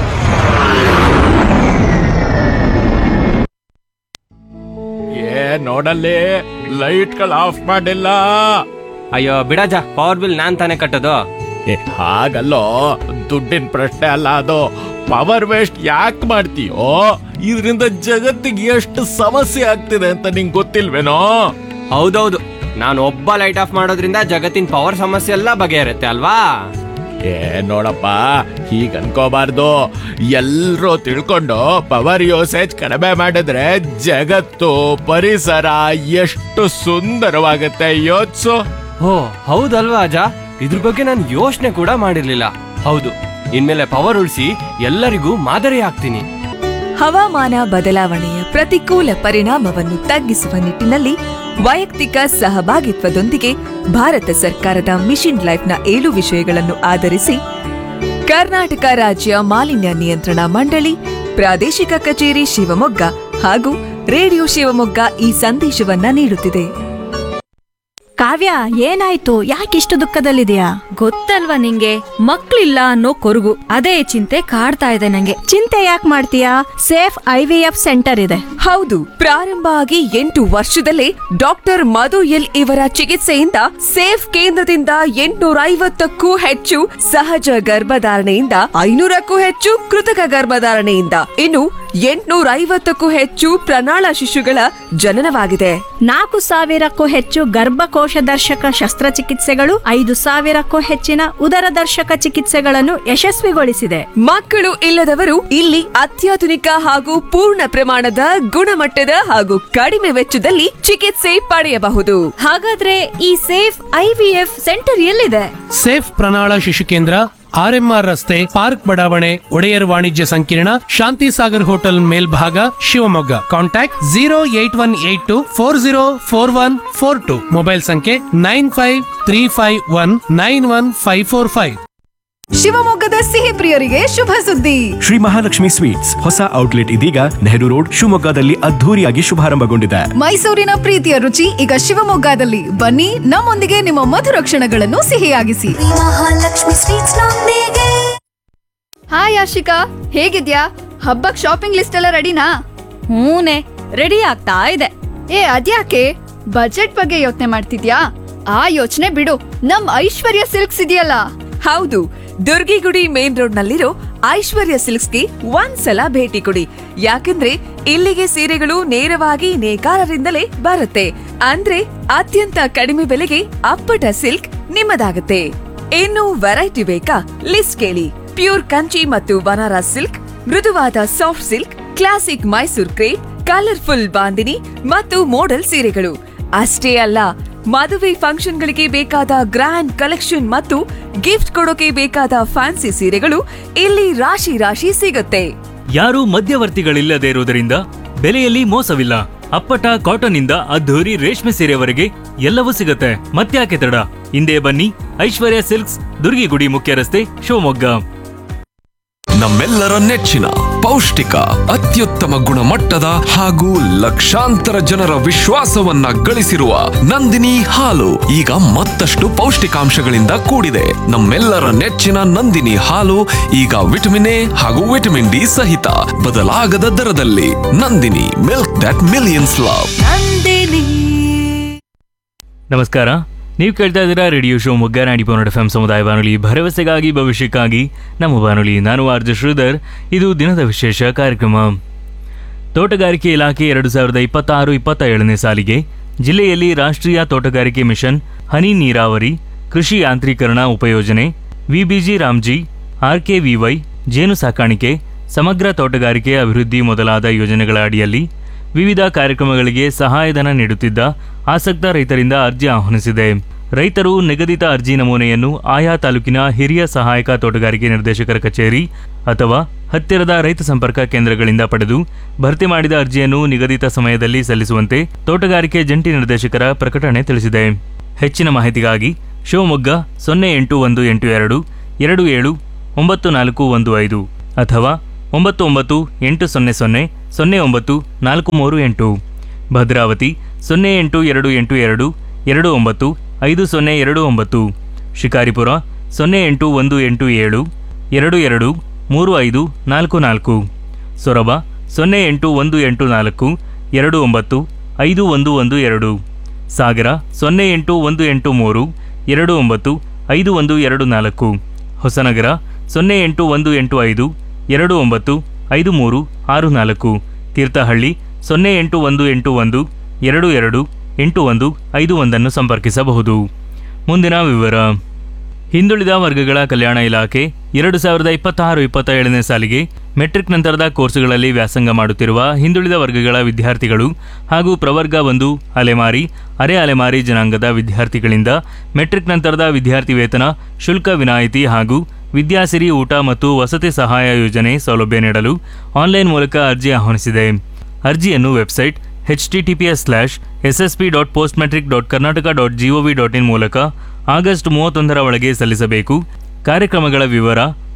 S14: ಏ ನೋಡಲ್ಲಿ ಲೈಟ್ಗಳು ಆಫ್ ಮಾಡಿಲ್ಲ
S15: ಅಯ್ಯೋ ಬಿಡಜ ಪವರ್ ಬಿಲ್ ನಾನ್ ತಾನೇ ಕಟ್ಟೋದು
S14: ಏ ಹಾಗಲ್ಲೋ ದುಡ್ಡಿನ ಪ್ರಶ್ನೆ ಅಲ್ಲ ಅದು ಪವರ್ ವೇಸ್ಟ್ ಯಾಕೆ ಮಾಡ್ತೀಯೋ ಇದರಿಂದ ಜಗತ್ತಿಗೆ ಎಷ್ಟು ಸಮಸ್ಯೆ ಆಗ್ತಿದೆ ಅಂತ ನಿಂಗೆ ಗೊತ್ತಿಲ್ವೇನೋ
S15: ಹೌದೌದು ನಾನು ಒಬ್ಬ ಲೈಟ್ ಆಫ್ ಮಾಡೋದ್ರಿಂದ ಜಗತ್ತಿನ ಪವರ್ ಸಮಸ್ಯೆ ಎಲ್ಲ ಬಗೆಹರುತ್ತೆ ಅಲ್ವಾ
S14: ಏ ನೋಡಪ್ಪ ಹೀಗ್ ಅನ್ಕೋಬಾರ್ದು ಎಲ್ರೂ ತಿಳ್ಕೊಂಡು ಪವರ್ ಯೂಸೇಜ್ ಕಡಿಮೆ ಮಾಡಿದ್ರೆ ಜಗತ್ತು ಪರಿಸರ ಎಷ್ಟು ಸುಂದರವಾಗುತ್ತೆ ಯೋಚ್ಸು
S15: ಓ ಹೌದಲ್ವಾ ಅಜ ಇದ್ರ ಬಗ್ಗೆ ನಾನು ಯೋಚನೆ ಕೂಡ ಮಾಡಿರ್ಲಿಲ್ಲ ಹೌದು ಇನ್ಮೇಲೆ ಪವರ್ ಉಳಿಸಿ ಎಲ್ಲರಿಗೂ ಮಾದರಿ ಆಗ್ತೀನಿ
S7: ಹವಾಮಾನ ಬದಲಾವಣೆಯ ಪ್ರತಿಕೂಲ ಪರಿಣಾಮವನ್ನು ತಗ್ಗಿಸುವ ನಿಟ್ಟಿನಲ್ಲಿ ವೈಯಕ್ತಿಕ ಸಹಭಾಗಿತ್ವದೊಂದಿಗೆ ಭಾರತ ಸರ್ಕಾರದ ಮಿಷನ್ ಲೈಫ್ನ ಏಳು ವಿಷಯಗಳನ್ನು ಆಧರಿಸಿ ಕರ್ನಾಟಕ ರಾಜ್ಯ ಮಾಲಿನ್ಯ ನಿಯಂತ್ರಣ ಮಂಡಳಿ ಪ್ರಾದೇಶಿಕ ಕಚೇರಿ ಶಿವಮೊಗ್ಗ ಹಾಗೂ ರೇಡಿಯೋ ಶಿವಮೊಗ್ಗ ಈ ಸಂದೇಶವನ್ನ ನೀಡುತ್ತಿದೆ
S11: ಕಾವ್ಯ ಏನಾಯ್ತು ಯಾಕಿಷ್ಟು ದುಃಖದಲ್ಲಿದೆಯಾ ಗೊತ್ತಲ್ವಾ ನಿಂಗೆ ಮಕ್ಳಿಲ್ಲ ಅನ್ನೋ ಕೊರಗು ಅದೇ ಚಿಂತೆ ಕಾಡ್ತಾ ಇದೆ ನಂಗೆ ಚಿಂತೆ ಯಾಕೆ ಮಾಡ್ತೀಯಾ safe I V F center ಇದೆ
S7: ಹೌದು ಪ್ರಾರಂಭ ಆಗಿ ಎಂಟು ವರ್ಷದಲ್ಲೇ ಡಾಕ್ಟರ್ ಮಧು ಎಲ್ ಇವರ ಚಿಕಿತ್ಸೆಯಿಂದ ಸೇಫ್ ಕೇಂದ್ರದಿಂದ ಎಂಟುನೂರ ಐವತ್ತಕ್ಕೂ ಹೆಚ್ಚು ಸಹಜ ಗರ್ಭಧಾರಣೆಯಿಂದ ಐನೂರಕ್ಕೂ ಹೆಚ್ಚು ಕೃತಕ ಗರ್ಭಧಾರಣೆಯಿಂದ ಇನ್ನು ಎಂಟುನೂರ ಐವತ್ತಕ್ಕೂ ಹೆಚ್ಚು ಪ್ರಣಾಳ ಶಿಶುಗಳ ಜನನವಾಗಿದೆ
S11: ನಾಲ್ಕು ಸಾವಿರಕ್ಕೂ ಹೆಚ್ಚು ಗರ್ಭಕೋಶ ದರ್ಶಕ ಶಸ್ತ್ರಚಿಕಿತ್ಸೆಗಳು ಐದು ಸಾವಿರಕ್ಕೂ ಹೆಚ್ಚಿನ ಉದರ ದರ್ಶಕ ಚಿಕಿತ್ಸೆಗಳನ್ನು ಯಶಸ್ವಿಗೊಳಿಸಿದೆ
S7: ಮಕ್ಕಳು ಇಲ್ಲದವರು ಇಲ್ಲಿ ಅತ್ಯಾಧುನಿಕ ಹಾಗೂ ಪೂರ್ಣ ಪ್ರಮಾಣದ ಗುಣಮಟ್ಟದ ಹಾಗೂ ಕಡಿಮೆ ವೆಚ್ಚದಲ್ಲಿ ಚಿಕಿತ್ಸೆ ಪಡೆಯಬಹುದು
S11: ಹಾಗಾದ್ರೆ ಈ ಸೇಫ್ ಐವಿಎಫ್ ಸೆಂಟರ್ ಎಲ್ಲಿದೆ
S16: ಸೇಫ್ ಪ್ರಣಾಳ ಶಿಶು ಕೇಂದ್ರ ಆರ್ಎಂಆರ್ ರಸ್ತೆ ಪಾರ್ಕ್ ಬಡಾವಣೆ ಒಡೆಯರ್ ವಾಣಿಜ್ಯ ಸಂಕೀರ್ಣ ಶಾಂತಿ ಸಾಗರ್ ಹೋಟೆಲ್ ಮೇಲ್ಭಾಗ Shivamogga contact zero eight one eight two four zero four one four two mobile ಸಂಖ್ಯೆ nine five three five one nine one five four five
S4: ಶಿವಮೊಗ್ಗದ ಸಿಹಿ ಪ್ರಿಯರಿಗೆ ಶುಭ ಸುದ್ದಿ
S5: ಶ್ರೀ ಮಹಾಲಕ್ಷ್ಮಿ ಸ್ವೀಟ್ಸ್ ಹೊಸ ಔಟ್ಲೆಟ್ ಇದೀಗ ನೆಹರು ರೋಡ್ ಶಿವಮೊಗ್ಗದಲ್ಲಿ ಅದ್ಧೂರಿಯಾಗಿ ಶುಭಾರಂಭಗೊಂಡಿದೆ
S4: ಮೈಸೂರಿನ ಪ್ರೀತಿಯ ರುಚಿ ಈಗ ಶಿವಮೊಗ್ಗದಲ್ಲಿ ಬನ್ನಿ ನಮ್ಮೊಂದಿಗೆ ನಿಮ್ಮ ಮಧುರ ಕ್ಷಣಗಳನ್ನು ಸಿಹಿಯಾಗಿಸಿ
S12: ಮಹಾಲಕ್ಷ್ಮಿ ಸ್ವೀಟ್ಸ್ ಹಾಯ್ ಆಶಿಕಾ ಹೇಗಿದ್ಯಾ ಹಬ್ಬಕ್ ಶಾಪಿಂಗ್ ಲಿಸ್ಟ್ ಎಲ್ಲ ರೆಡಿನಾ
S11: ಹೂನೆ ರೆಡಿ ಆಗ್ತಾ ಇದೆ
S12: ಏ ಅದ್ಯಾಕೆ ಬಜೆಟ್ ಬಗ್ಗೆ ಯೋಚನೆ ಮಾಡ್ತಿದ್ಯಾ ಆ ಯೋಚನೆ ಬಿಡು ನಮ್ ಐಶ್ವರ್ಯ ಸಿಲ್ಕ್ಸ್ ಇದೆಯಲ್ಲ
S7: ಹೌದು ದುರ್ಗಿಗುಡಿ ಮೇನ್ ರೋಡ್ ನಲ್ಲಿರೋ ಐಶ್ವರ್ಯ ಸಿಲ್ಕ್ಸ್ಗೆ ಒಂದ್ಸಲ ಭೇಟಿ ಕೊಡಿ ಯಾಕಂದ್ರೆ ಇಲ್ಲಿಗೆ ಸೀರೆಗಳು ನೇರವಾಗಿ ನೇಕಾರರಿಂದಲೇ ಬರುತ್ತೆ ಅಂದ್ರೆ ಅತ್ಯಂತ ಕಡಿಮೆ ಬೆಲೆಗೆ ಅಪ್ಪಟ ಸಿಲ್ಕ್ ನಿಮ್ಮದಾಗುತ್ತೆ ಇನ್ನು ವೆರೈಟಿ ಬೇಕಾ ಲಿಸ್ಟ್ ಕೇಳಿ ಪ್ಯೂರ್ ಕಂಚಿ ಮತ್ತು ಬನಾರಸ್ ಸಿಲ್ಕ್ ಮೃದುವಾದ soft silk classic Mysore crepe colourful bandhani ಮತ್ತು ಮೋಡಲ್ ಸೀರೆಗಳು ಅಷ್ಟೇ ಅಲ್ಲ ಮದುವೆ ಫಂಕ್ಷನ್ಗಳಿಗೆ ಬೇಕಾದ ಗ್ರ್ಯಾಂಡ್ ಕಲೆಕ್ಷನ್ ಮತ್ತು ಗಿಫ್ಟ್ ಕೊಡೋಕೆ ಬೇಕಾದ ಫ್ಯಾನ್ಸಿ ಸೀರೆಗಳು ಇಲ್ಲಿ ರಾಶಿ ರಾಶಿ ಸಿಗುತ್ತೆ
S2: ಯಾರೂ ಮಧ್ಯವರ್ತಿಗಳಿಲ್ಲದೆ ಇರುವುದರಿಂದ ಬೆಲೆಯಲ್ಲಿ ಮೋಸವಿಲ್ಲ ಅಪ್ಪಟ ಕಾಟನ್ ಇಂದ ಅದ್ಧೂರಿ ರೇಷ್ಮೆ ಸೀರೆವರೆಗೆ ಎಲ್ಲವೂ ಸಿಗುತ್ತೆ ಮತ್ತ್ಯಾಕೆ ತಡ ಹಿಂದೆ ಬನ್ನಿ ಐಶ್ವರ್ಯ ಸಿಲ್ಕ್ಸ್ ದುರ್ಗಿಗುಡಿ ಮುಖ್ಯ ರಸ್ತೆ ಶಿವಮೊಗ್ಗ
S17: ನಮ್ಮೆಲ್ಲರ ನೆಚ್ಚಿನ ಪೌಷ್ಟಿಕ ಅತ್ಯುತ್ತಮ ಗುಣಮಟ್ಟದ ಹಾಗೂ ಲಕ್ಷಾಂತರ ಜನರ ವಿಶ್ವಾಸವನ್ನ ಗಳಿಸಿರುವ ನಂದಿನಿ ಹಾಲು ಈಗ ಮತ್ತಷ್ಟು ಪೌಷ್ಟಿಕಾಂಶಗಳಿಂದ ಕೂಡಿದೆ ನಮ್ಮೆಲ್ಲರ ನೆಚ್ಚಿನ ನಂದಿನಿ ಹಾಲು ಈಗ ವಿಟಮಿನ್ ಎ ಹಾಗೂ ವಿಟಮಿನ್ ಡಿ ಸಹಿತ ಬದಲಾಗದ ದರದಲ್ಲಿ Nandini milk that millions love
S2: ನಮಸ್ಕಾರ ನೀವು ಕೇಳ್ತಾ ಇದ್ದೀರಾ ರೇಡಿಯೋ ಶಿವಮೊಗ್ಗ ನಾಡಿ ಪೌನಡ್ ಎಫ್ ಎಂ ಸಮುದಾಯ ಬಾನುಲಿ ಭರವಸೆಗಾಗಿ ಭವಿಷ್ಯಕ್ಕಾಗಿ ನಮ್ಮ ಬಾನುಲಿ ನಾನು ಆರ್ಜ ಶ್ರೀಧರ್ ಇದು ದಿನದ ವಿಶೇಷ ಕಾರ್ಯಕ್ರಮ ತೋಟಗಾರಿಕೆ ಇಲಾಖೆ ಎರಡು ಸಾವಿರದ ಇಪ್ಪತ್ತಾರು ಇಪ್ಪತ್ತ ಏಳನೇ ಸಾಲಿಗೆ ಜಿಲ್ಲೆಯಲ್ಲಿ ರಾಷ್ಟ್ರೀಯ ತೋಟಗಾರಿಕೆ ಮಿಷನ್ ಹನಿ ನೀರಾವರಿ ಕೃಷಿ ಯಾಂತ್ರೀಕರಣ ಉಪಯೋಜನೆ ವಿಬಿಜಿ ರಾಮ್ಜಿ ಆರ್ಕೆವಿವೈ ಜೇನು ಸಾಕಾಣಿಕೆ ಸಮಗ್ರ ತೋಟಗಾರಿಕೆ ಅಭಿವೃದ್ಧಿ ಮೊದಲಾದ ಯೋಜನೆಗಳ ಅಡಿಯಲ್ಲಿ ವಿವಿಧ ಕಾರ್ಯಕ್ರಮಗಳಿಗೆ ಸಹಾಯಧನ ನೀಡುತ್ತಿದ್ದ ಆಸಕ್ತ ರೈತರಿಂದ ಅರ್ಜಿ ಆಹ್ವಾನಿಸಿದೆ ರೈತರು ನಿಗದಿತ ಅರ್ಜಿ ನಮೂನೆಯನ್ನು ಆಯಾ ತಾಲೂಕಿನ ಹಿರಿಯ ಸಹಾಯಕ ತೋಟಗಾರಿಕೆ ನಿರ್ದೇಶಕರ ಕಚೇರಿ ಅಥವಾ ಹತ್ತಿರದ ರೈತ ಸಂಪರ್ಕ ಕೇಂದ್ರಗಳಿಂದ ಪಡೆದು ಭರ್ತಿ ಮಾಡಿದ ಅರ್ಜಿಯನ್ನು ನಿಗದಿತ ಸಮಯದಲ್ಲಿ ಸಲ್ಲಿಸುವಂತೆ ತೋಟಗಾರಿಕೆ ಜಂಟಿ ನಿರ್ದೇಶಕರ ಪ್ರಕಟಣೆ ತಿಳಿಸಿದೆ ಹೆಚ್ಚಿನ ಮಾಹಿತಿಗಾಗಿ ಶಿವಮೊಗ್ಗ ಸೊನ್ನೆ ಎಂಟು ಒಂದು ಎಂಟು ಎರಡು ಎರಡು ಏಳು ಒಂಬತ್ತು ನಾಲ್ಕು ಒಂದು ಐದು ಅಥವಾ ಒಂಬತ್ತು ಒಂಬತ್ತು ಎಂಟು ಸೊನ್ನೆ ಸೊನ್ನೆ ಸೊನ್ನೆ ಒಂಬತ್ತು ನಾಲ್ಕು ಮೂರು ಎಂಟು ಭದ್ರಾವತಿ ಸೊನ್ನೆ ಎಂಟು ಎರಡು ಎಂಟು ಎರಡು ಎರಡು ಒಂಬತ್ತು ಐದು ಸೊನ್ನೆ ಎರಡು ಒಂಬತ್ತು ಶಿಕಾರಿಪುರ ಸೊನ್ನೆ ಎಂಟು ಒಂದು ಎಂಟು ಏಳು ಎರಡು ಎರಡು ಮೂರು ಐದು ನಾಲ್ಕು ನಾಲ್ಕು ಸೊರಬ ಸೊನ್ನೆ ಎಂಟು ಒಂದು ಎಂಟು ನಾಲ್ಕು ಎರಡು ಒಂಬತ್ತು ಐದು ಒಂದು ಒಂದು ಎರಡು ಸಾಗರ ಸೊನ್ನೆ ಎಂಟು ಒಂದು ಎಂಟು ಮೂರು ಎರಡು ಒಂಬತ್ತು ಐದು ಒಂದು ಎರಡು ನಾಲ್ಕು ಹೊಸನಗರ ಸೊನ್ನೆ ಎಂಟು ಒಂದು ಎಂಟು ಐದು ಎರಡು ಒಂಬತ್ತು ಐದು ಮೂರು ಆರು ನಾಲ್ಕು ತೀರ್ಥಹಳ್ಳಿ ಸೊನ್ನೆ ಎಂಟು ಒಂದು ಎಂಟು ಒಂದು ಎರಡು ಎರಡು ಎಂಟು ಒಂದು ಐದು ಒಂದನ್ನು ಸಂಪರ್ಕಿಸಬಹುದು ಮುಂದಿನ ವಿವರ ಹಿಂದುಳಿದ ವರ್ಗಗಳ ಕಲ್ಯಾಣ ಇಲಾಖೆ ಎರಡು ಸಾವಿರದ ಇಪ್ಪತ್ತಾರು ಇಪ್ಪತ್ತೇಳನೇ ಸಾಲಿಗೆ ಮೆಟ್ರಿಕ್ ನಂತರದ ಕೋರ್ಸುಗಳಲ್ಲಿ ವ್ಯಾಸಂಗ ಮಾಡುತ್ತಿರುವ ಹಿಂದುಳಿದ ವರ್ಗಗಳ ವಿದ್ಯಾರ್ಥಿಗಳು ಹಾಗೂ ಪ್ರವರ್ಗ ಒಂದು ಅಲೆಮಾರಿ ಅರೆ ಅಲೆಮಾರಿ ಜನಾಂಗದ ವಿದ್ಯಾರ್ಥಿಗಳಿಂದ ಮೆಟ್ರಿಕ್ ನಂತರದ ವಿದ್ಯಾರ್ಥಿ ವೇತನ ಶುಲ್ಕ ವಿನಾಯಿತಿ ಹಾಗೂ ವಿದ್ಯಾಸಿರಿ ಊಟ ಮತ್ತು ವಸತಿ ಸಹಾಯ ಯೋಜನೆ ಸೌಲಭ್ಯ ನೀಡಲು ಆನ್ಲೈನ್ ಮೂಲಕ ಅರ್ಜಿ ಆಹ್ವಾನಿಸಿದೆ ಅರ್ಜಿಯನ್ನು website H T T P S slash S S P dot post metric dot Karnataka dot gov dot in ಮೂಲಕ ಆಗಸ್ಟ್ ಮೂವತ್ತೊಂದರ ಒಳಗೆ ಸಲ್ಲಿಸಬೇಕು ಕಾರ್ಯಕ್ರಮಗಳ ವಿವರ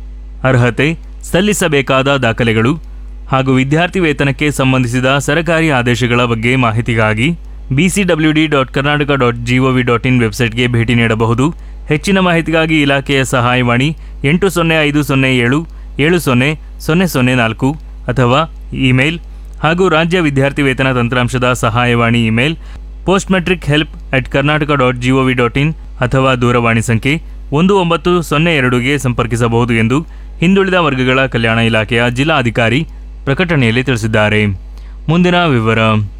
S2: ಅರ್ಹತೆ ಸಲ್ಲಿಸಬೇಕಾದ ದಾಖಲೆಗಳು ಹಾಗೂ ವಿದ್ಯಾರ್ಥಿ ವೇತನಕ್ಕೆ ಸಂಬಂಧಿಸಿದ ಸರಕಾರಿ ಆದೇಶಗಳ ಬಗ್ಗೆ ಮಾಹಿತಿಗಾಗಿ BCWD dot Karnataka dot gov dot in ವೆಬ್ಸೈಟ್ಗೆ ಭೇಟಿ ನೀಡಬಹುದು ಹೆಚ್ಚಿನ ಮಾಹಿತಿಗಾಗಿ ಇಲಾಖೆಯ ಸಹಾಯವಾಣಿ ಎಂಟು ಸೊನ್ನೆ ಐದು ಸೊನ್ನೆ ಏಳು ಏಳು ಸೊನ್ನೆ ಸೊನ್ನೆ ಸೊನ್ನೆ ನಾಲ್ಕು ಅಥವಾ ಇಮೇಲ್ ಹಾಗೂ ರಾಜ್ಯ ವಿದ್ಯಾರ್ಥಿ ವೇತನ ತಂತ್ರಾಂಶದ ಸಹಾಯವಾಣಿ email post metric help at Karnataka dot gov dot in ಅಥವಾ ದೂರವಾಣಿ ಸಂಖ್ಯೆ ಒಂದು ಒಂಬತ್ತು ಸೊನ್ನೆ ಎರಡುಗೆ ಸಂಪರ್ಕಿಸಬಹುದು ಎಂದು ಹಿಂದುಳಿದ ವರ್ಗಗಳ ಕಲ್ಯಾಣ ಇಲಾಖೆಯ ಜಿಲ್ಲಾಧಿಕಾರಿ ಪ್ರಕಟಣೆಯಲ್ಲಿ ತಿಳಿಸಿದ್ದಾರೆ ಮುಂದಿನ ವಿವರ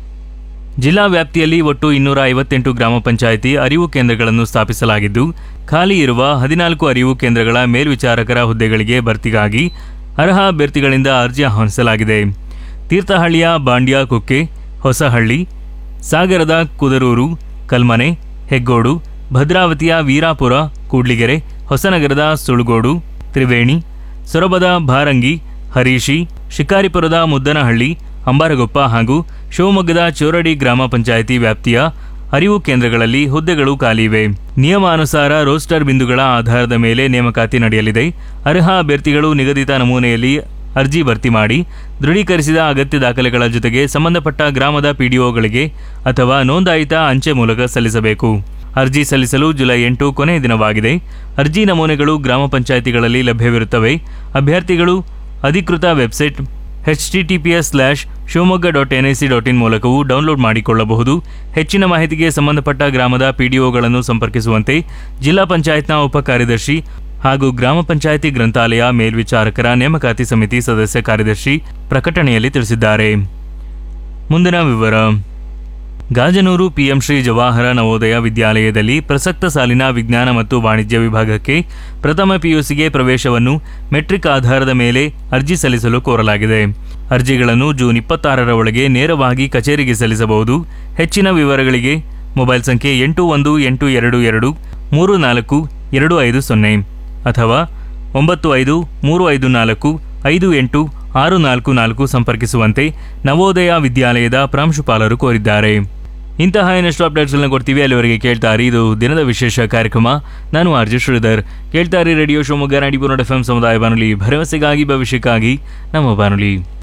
S2: ಜಿಲ್ಲಾ ವ್ಯಾಪ್ತಿಯಲ್ಲಿ ಒಟ್ಟು ಇನ್ನೂರ ಐವತ್ತೆಂಟು ಗ್ರಾಮ ಪಂಚಾಯಿತಿ ಅರಿವು ಕೇಂದ್ರಗಳನ್ನು ಸ್ಥಾಪಿಸಲಾಗಿದ್ದು ಖಾಲಿ ಇರುವ ಹದಿನಾಲ್ಕು ಅರಿವು ಕೇಂದ್ರಗಳ ಮೇಲ್ವಿಚಾರಕರ ಹುದ್ದೆಗಳಿಗೆ ಭರ್ತಿಗಾಗಿ ಅರ್ಹ ಅಭ್ಯರ್ಥಿಗಳಿಂದ ಅರ್ಜಿ ಆಹ್ವಾನಿಸಲಾಗಿದೆ ತೀರ್ಥಹಳ್ಳಿಯ ಬಾಂಡ್ಯ ಕುಕ್ಕೆ ಹೊಸಹಳ್ಳಿ ಸಾಗರದ ಕುದರೂರು ಕಲ್ಮನೆ ಹೆಗ್ಗೋಡು ಭದ್ರಾವತಿಯ ವೀರಾಪುರ ಕೂಡ್ಲಿಗೆರೆ ಹೊಸನಗರದ ಸುಳುಗೋಡು ತ್ರಿವೇಣಿ ಸೊರಬದ ಭಾರಂಗಿ ಹರೀಶಿ ಶಿಕಾರಿಪುರದ ಮುದ್ದನಹಳ್ಳಿ ಅಂಬಾರಗೊಪ್ಪ ಹಾಗೂ ಶಿವಮೊಗ್ಗದ ಚೋರಡಿ ಗ್ರಾಮ ಪಂಚಾಯಿತಿ ವ್ಯಾಪ್ತಿಯ ಅರಿವು ಕೇಂದ್ರಗಳಲ್ಲಿ ಹುದ್ದೆಗಳು ಖಾಲಿಯಿವೆ ನಿಯಮಾನುಸಾರ ರೋಸ್ಟರ್ ಬಿಂದುಗಳ ಆಧಾರದ ಮೇಲೆ ನೇಮಕಾತಿ ನಡೆಯಲಿದೆ ಅರ್ಹ ಅಭ್ಯರ್ಥಿಗಳು ನಿಗದಿತ ನಮೂನೆಯಲ್ಲಿ ಅರ್ಜಿ ಭರ್ತಿ ಮಾಡಿ ದೃಢೀಕರಿಸಿದ ಅಗತ್ಯ ದಾಖಲೆಗಳ ಜೊತೆಗೆ ಸಂಬಂಧಪಟ್ಟ ಗ್ರಾಮದ ಪಿಡಿಒಗಳಿಗೆ ಅಥವಾ ನೋಂದಾಯಿತ ಅಂಚೆ ಮೂಲಕ ಸಲ್ಲಿಸಬೇಕು ಅರ್ಜಿ ಸಲ್ಲಿಸಲು ಜುಲೈ ಎಂಟು ಕೊನೆಯ ದಿನವಾಗಿದೆ ಅರ್ಜಿ ನಮೂನೆಗಳು ಗ್ರಾಮ ಪಂಚಾಯಿತಿಗಳಲ್ಲಿ ಲಭ್ಯವಿರುತ್ತವೆ ಅಭ್ಯರ್ಥಿಗಳು ಅಧಿಕೃತ website H T T P S slash Shivamogga dot N I C dot in ಮೂಲಕವೂ ಡೌನ್ಲೋಡ್ ಮಾಡಿಕೊಳ್ಳಬಹುದು ಹೆಚ್ಚಿನ ಮಾಹಿತಿಗೆ ಸಂಬಂಧಪಟ್ಟ ಗ್ರಾಮದ ಪಿಡಿಒಗಳನ್ನು ಸಂಪರ್ಕಿಸುವಂತೆ ಜಿಲ್ಲಾ ಪಂಚಾಯತ್ನ ಉಪ ಕಾರ್ಯದರ್ಶಿ ಹಾಗೂ ಗ್ರಾಮ ಪಂಚಾಯಿತಿ ಗ್ರಂಥಾಲಯ ಮೇಲ್ವಿಚಾರಕರ ನೇಮಕಾತಿ ಸಮಿತಿ ಸದಸ್ಯ ಕಾರ್ಯದರ್ಶಿ ಪ್ರಕಟಣೆಯಲ್ಲಿ ತಿಳಿಸಿದ್ದಾರೆ ಮುಂದಿನ ವಿವರ ಗಾಜನೂರು ಪಿಎಂ ಶ್ರೀ ಜವಾಹರ ನವೋದಯ ವಿದ್ಯಾಲಯದಲ್ಲಿ ಪ್ರಸಕ್ತ ಸಾಲಿನ ವಿಜ್ಞಾನ ಮತ್ತು ವಾಣಿಜ್ಯ ವಿಭಾಗಕ್ಕೆ ಪ್ರಥಮ ಪಿಯುಸಿಗೆ ಪ್ರವೇಶವನ್ನು ಮೆಟ್ರಿಕ್ ಆಧಾರದ ಮೇಲೆ ಅರ್ಜಿ ಸಲ್ಲಿಸಲು ಕೋರಲಾಗಿದೆ ಅರ್ಜಿಗಳನ್ನು ಜೂನ್ ಇಪ್ಪತ್ತಾರರ ಒಳಗೆ ನೇರವಾಗಿ ಕಚೇರಿಗೆ ಸಲ್ಲಿಸಬಹುದು ಹೆಚ್ಚಿನ ವಿವರಗಳಿಗೆ ಮೊಬೈಲ್ ಸಂಖ್ಯೆ ಎಂಟು ಒಂದು ಎಂಟು ಎರಡು ಎರಡು ಮೂರು ನಾಲ್ಕು ಎರಡು ಐದು ಸೊನ್ನೆ ಅಥವಾ ಒಂಬತ್ತು ಐದು ಮೂರು ಐದು ನಾಲ್ಕು ಐದು ಎಂಟು ಆರು ನಾಲ್ಕು ನಾಲ್ಕು ಸಂಪರ್ಕಿಸುವಂತೆ ನವೋದಯ ವಿದ್ಯಾಲಯದ ಪ್ರಾಂಶುಪಾಲರು ಕೋರಿದ್ದಾರೆ ಇಂತಹ ಇನ್ನಷ್ಟು ಅಪ್ಡೇಟ್ಸ್ಗಳನ್ನ ಕೊಡ್ತೀವಿ ಅಲ್ಲಿವರೆಗೆ ಕೇಳ್ತಾರಿ ಇದು ದಿನದ ವಿಶೇಷ ಕಾರ್ಯಕ್ರಮ ನಾನು ಆರ್ ಜೆ ಶ್ರೀಧರ್ ಕೇಳ್ತಾರಿ ರೇಡಿಯೋ ಶಿವಮೊಗ್ಗ ನಾಡಿಪುರ ಎಫ್ ಎಂ ಸಮುದಾಯ ಬಾನುಲಿ ಭರವಸೆಗಾಗಿ ಭವಿಷ್ಯಕ್ಕಾಗಿ ನಮ್ಮ ಬಾನುಲಿ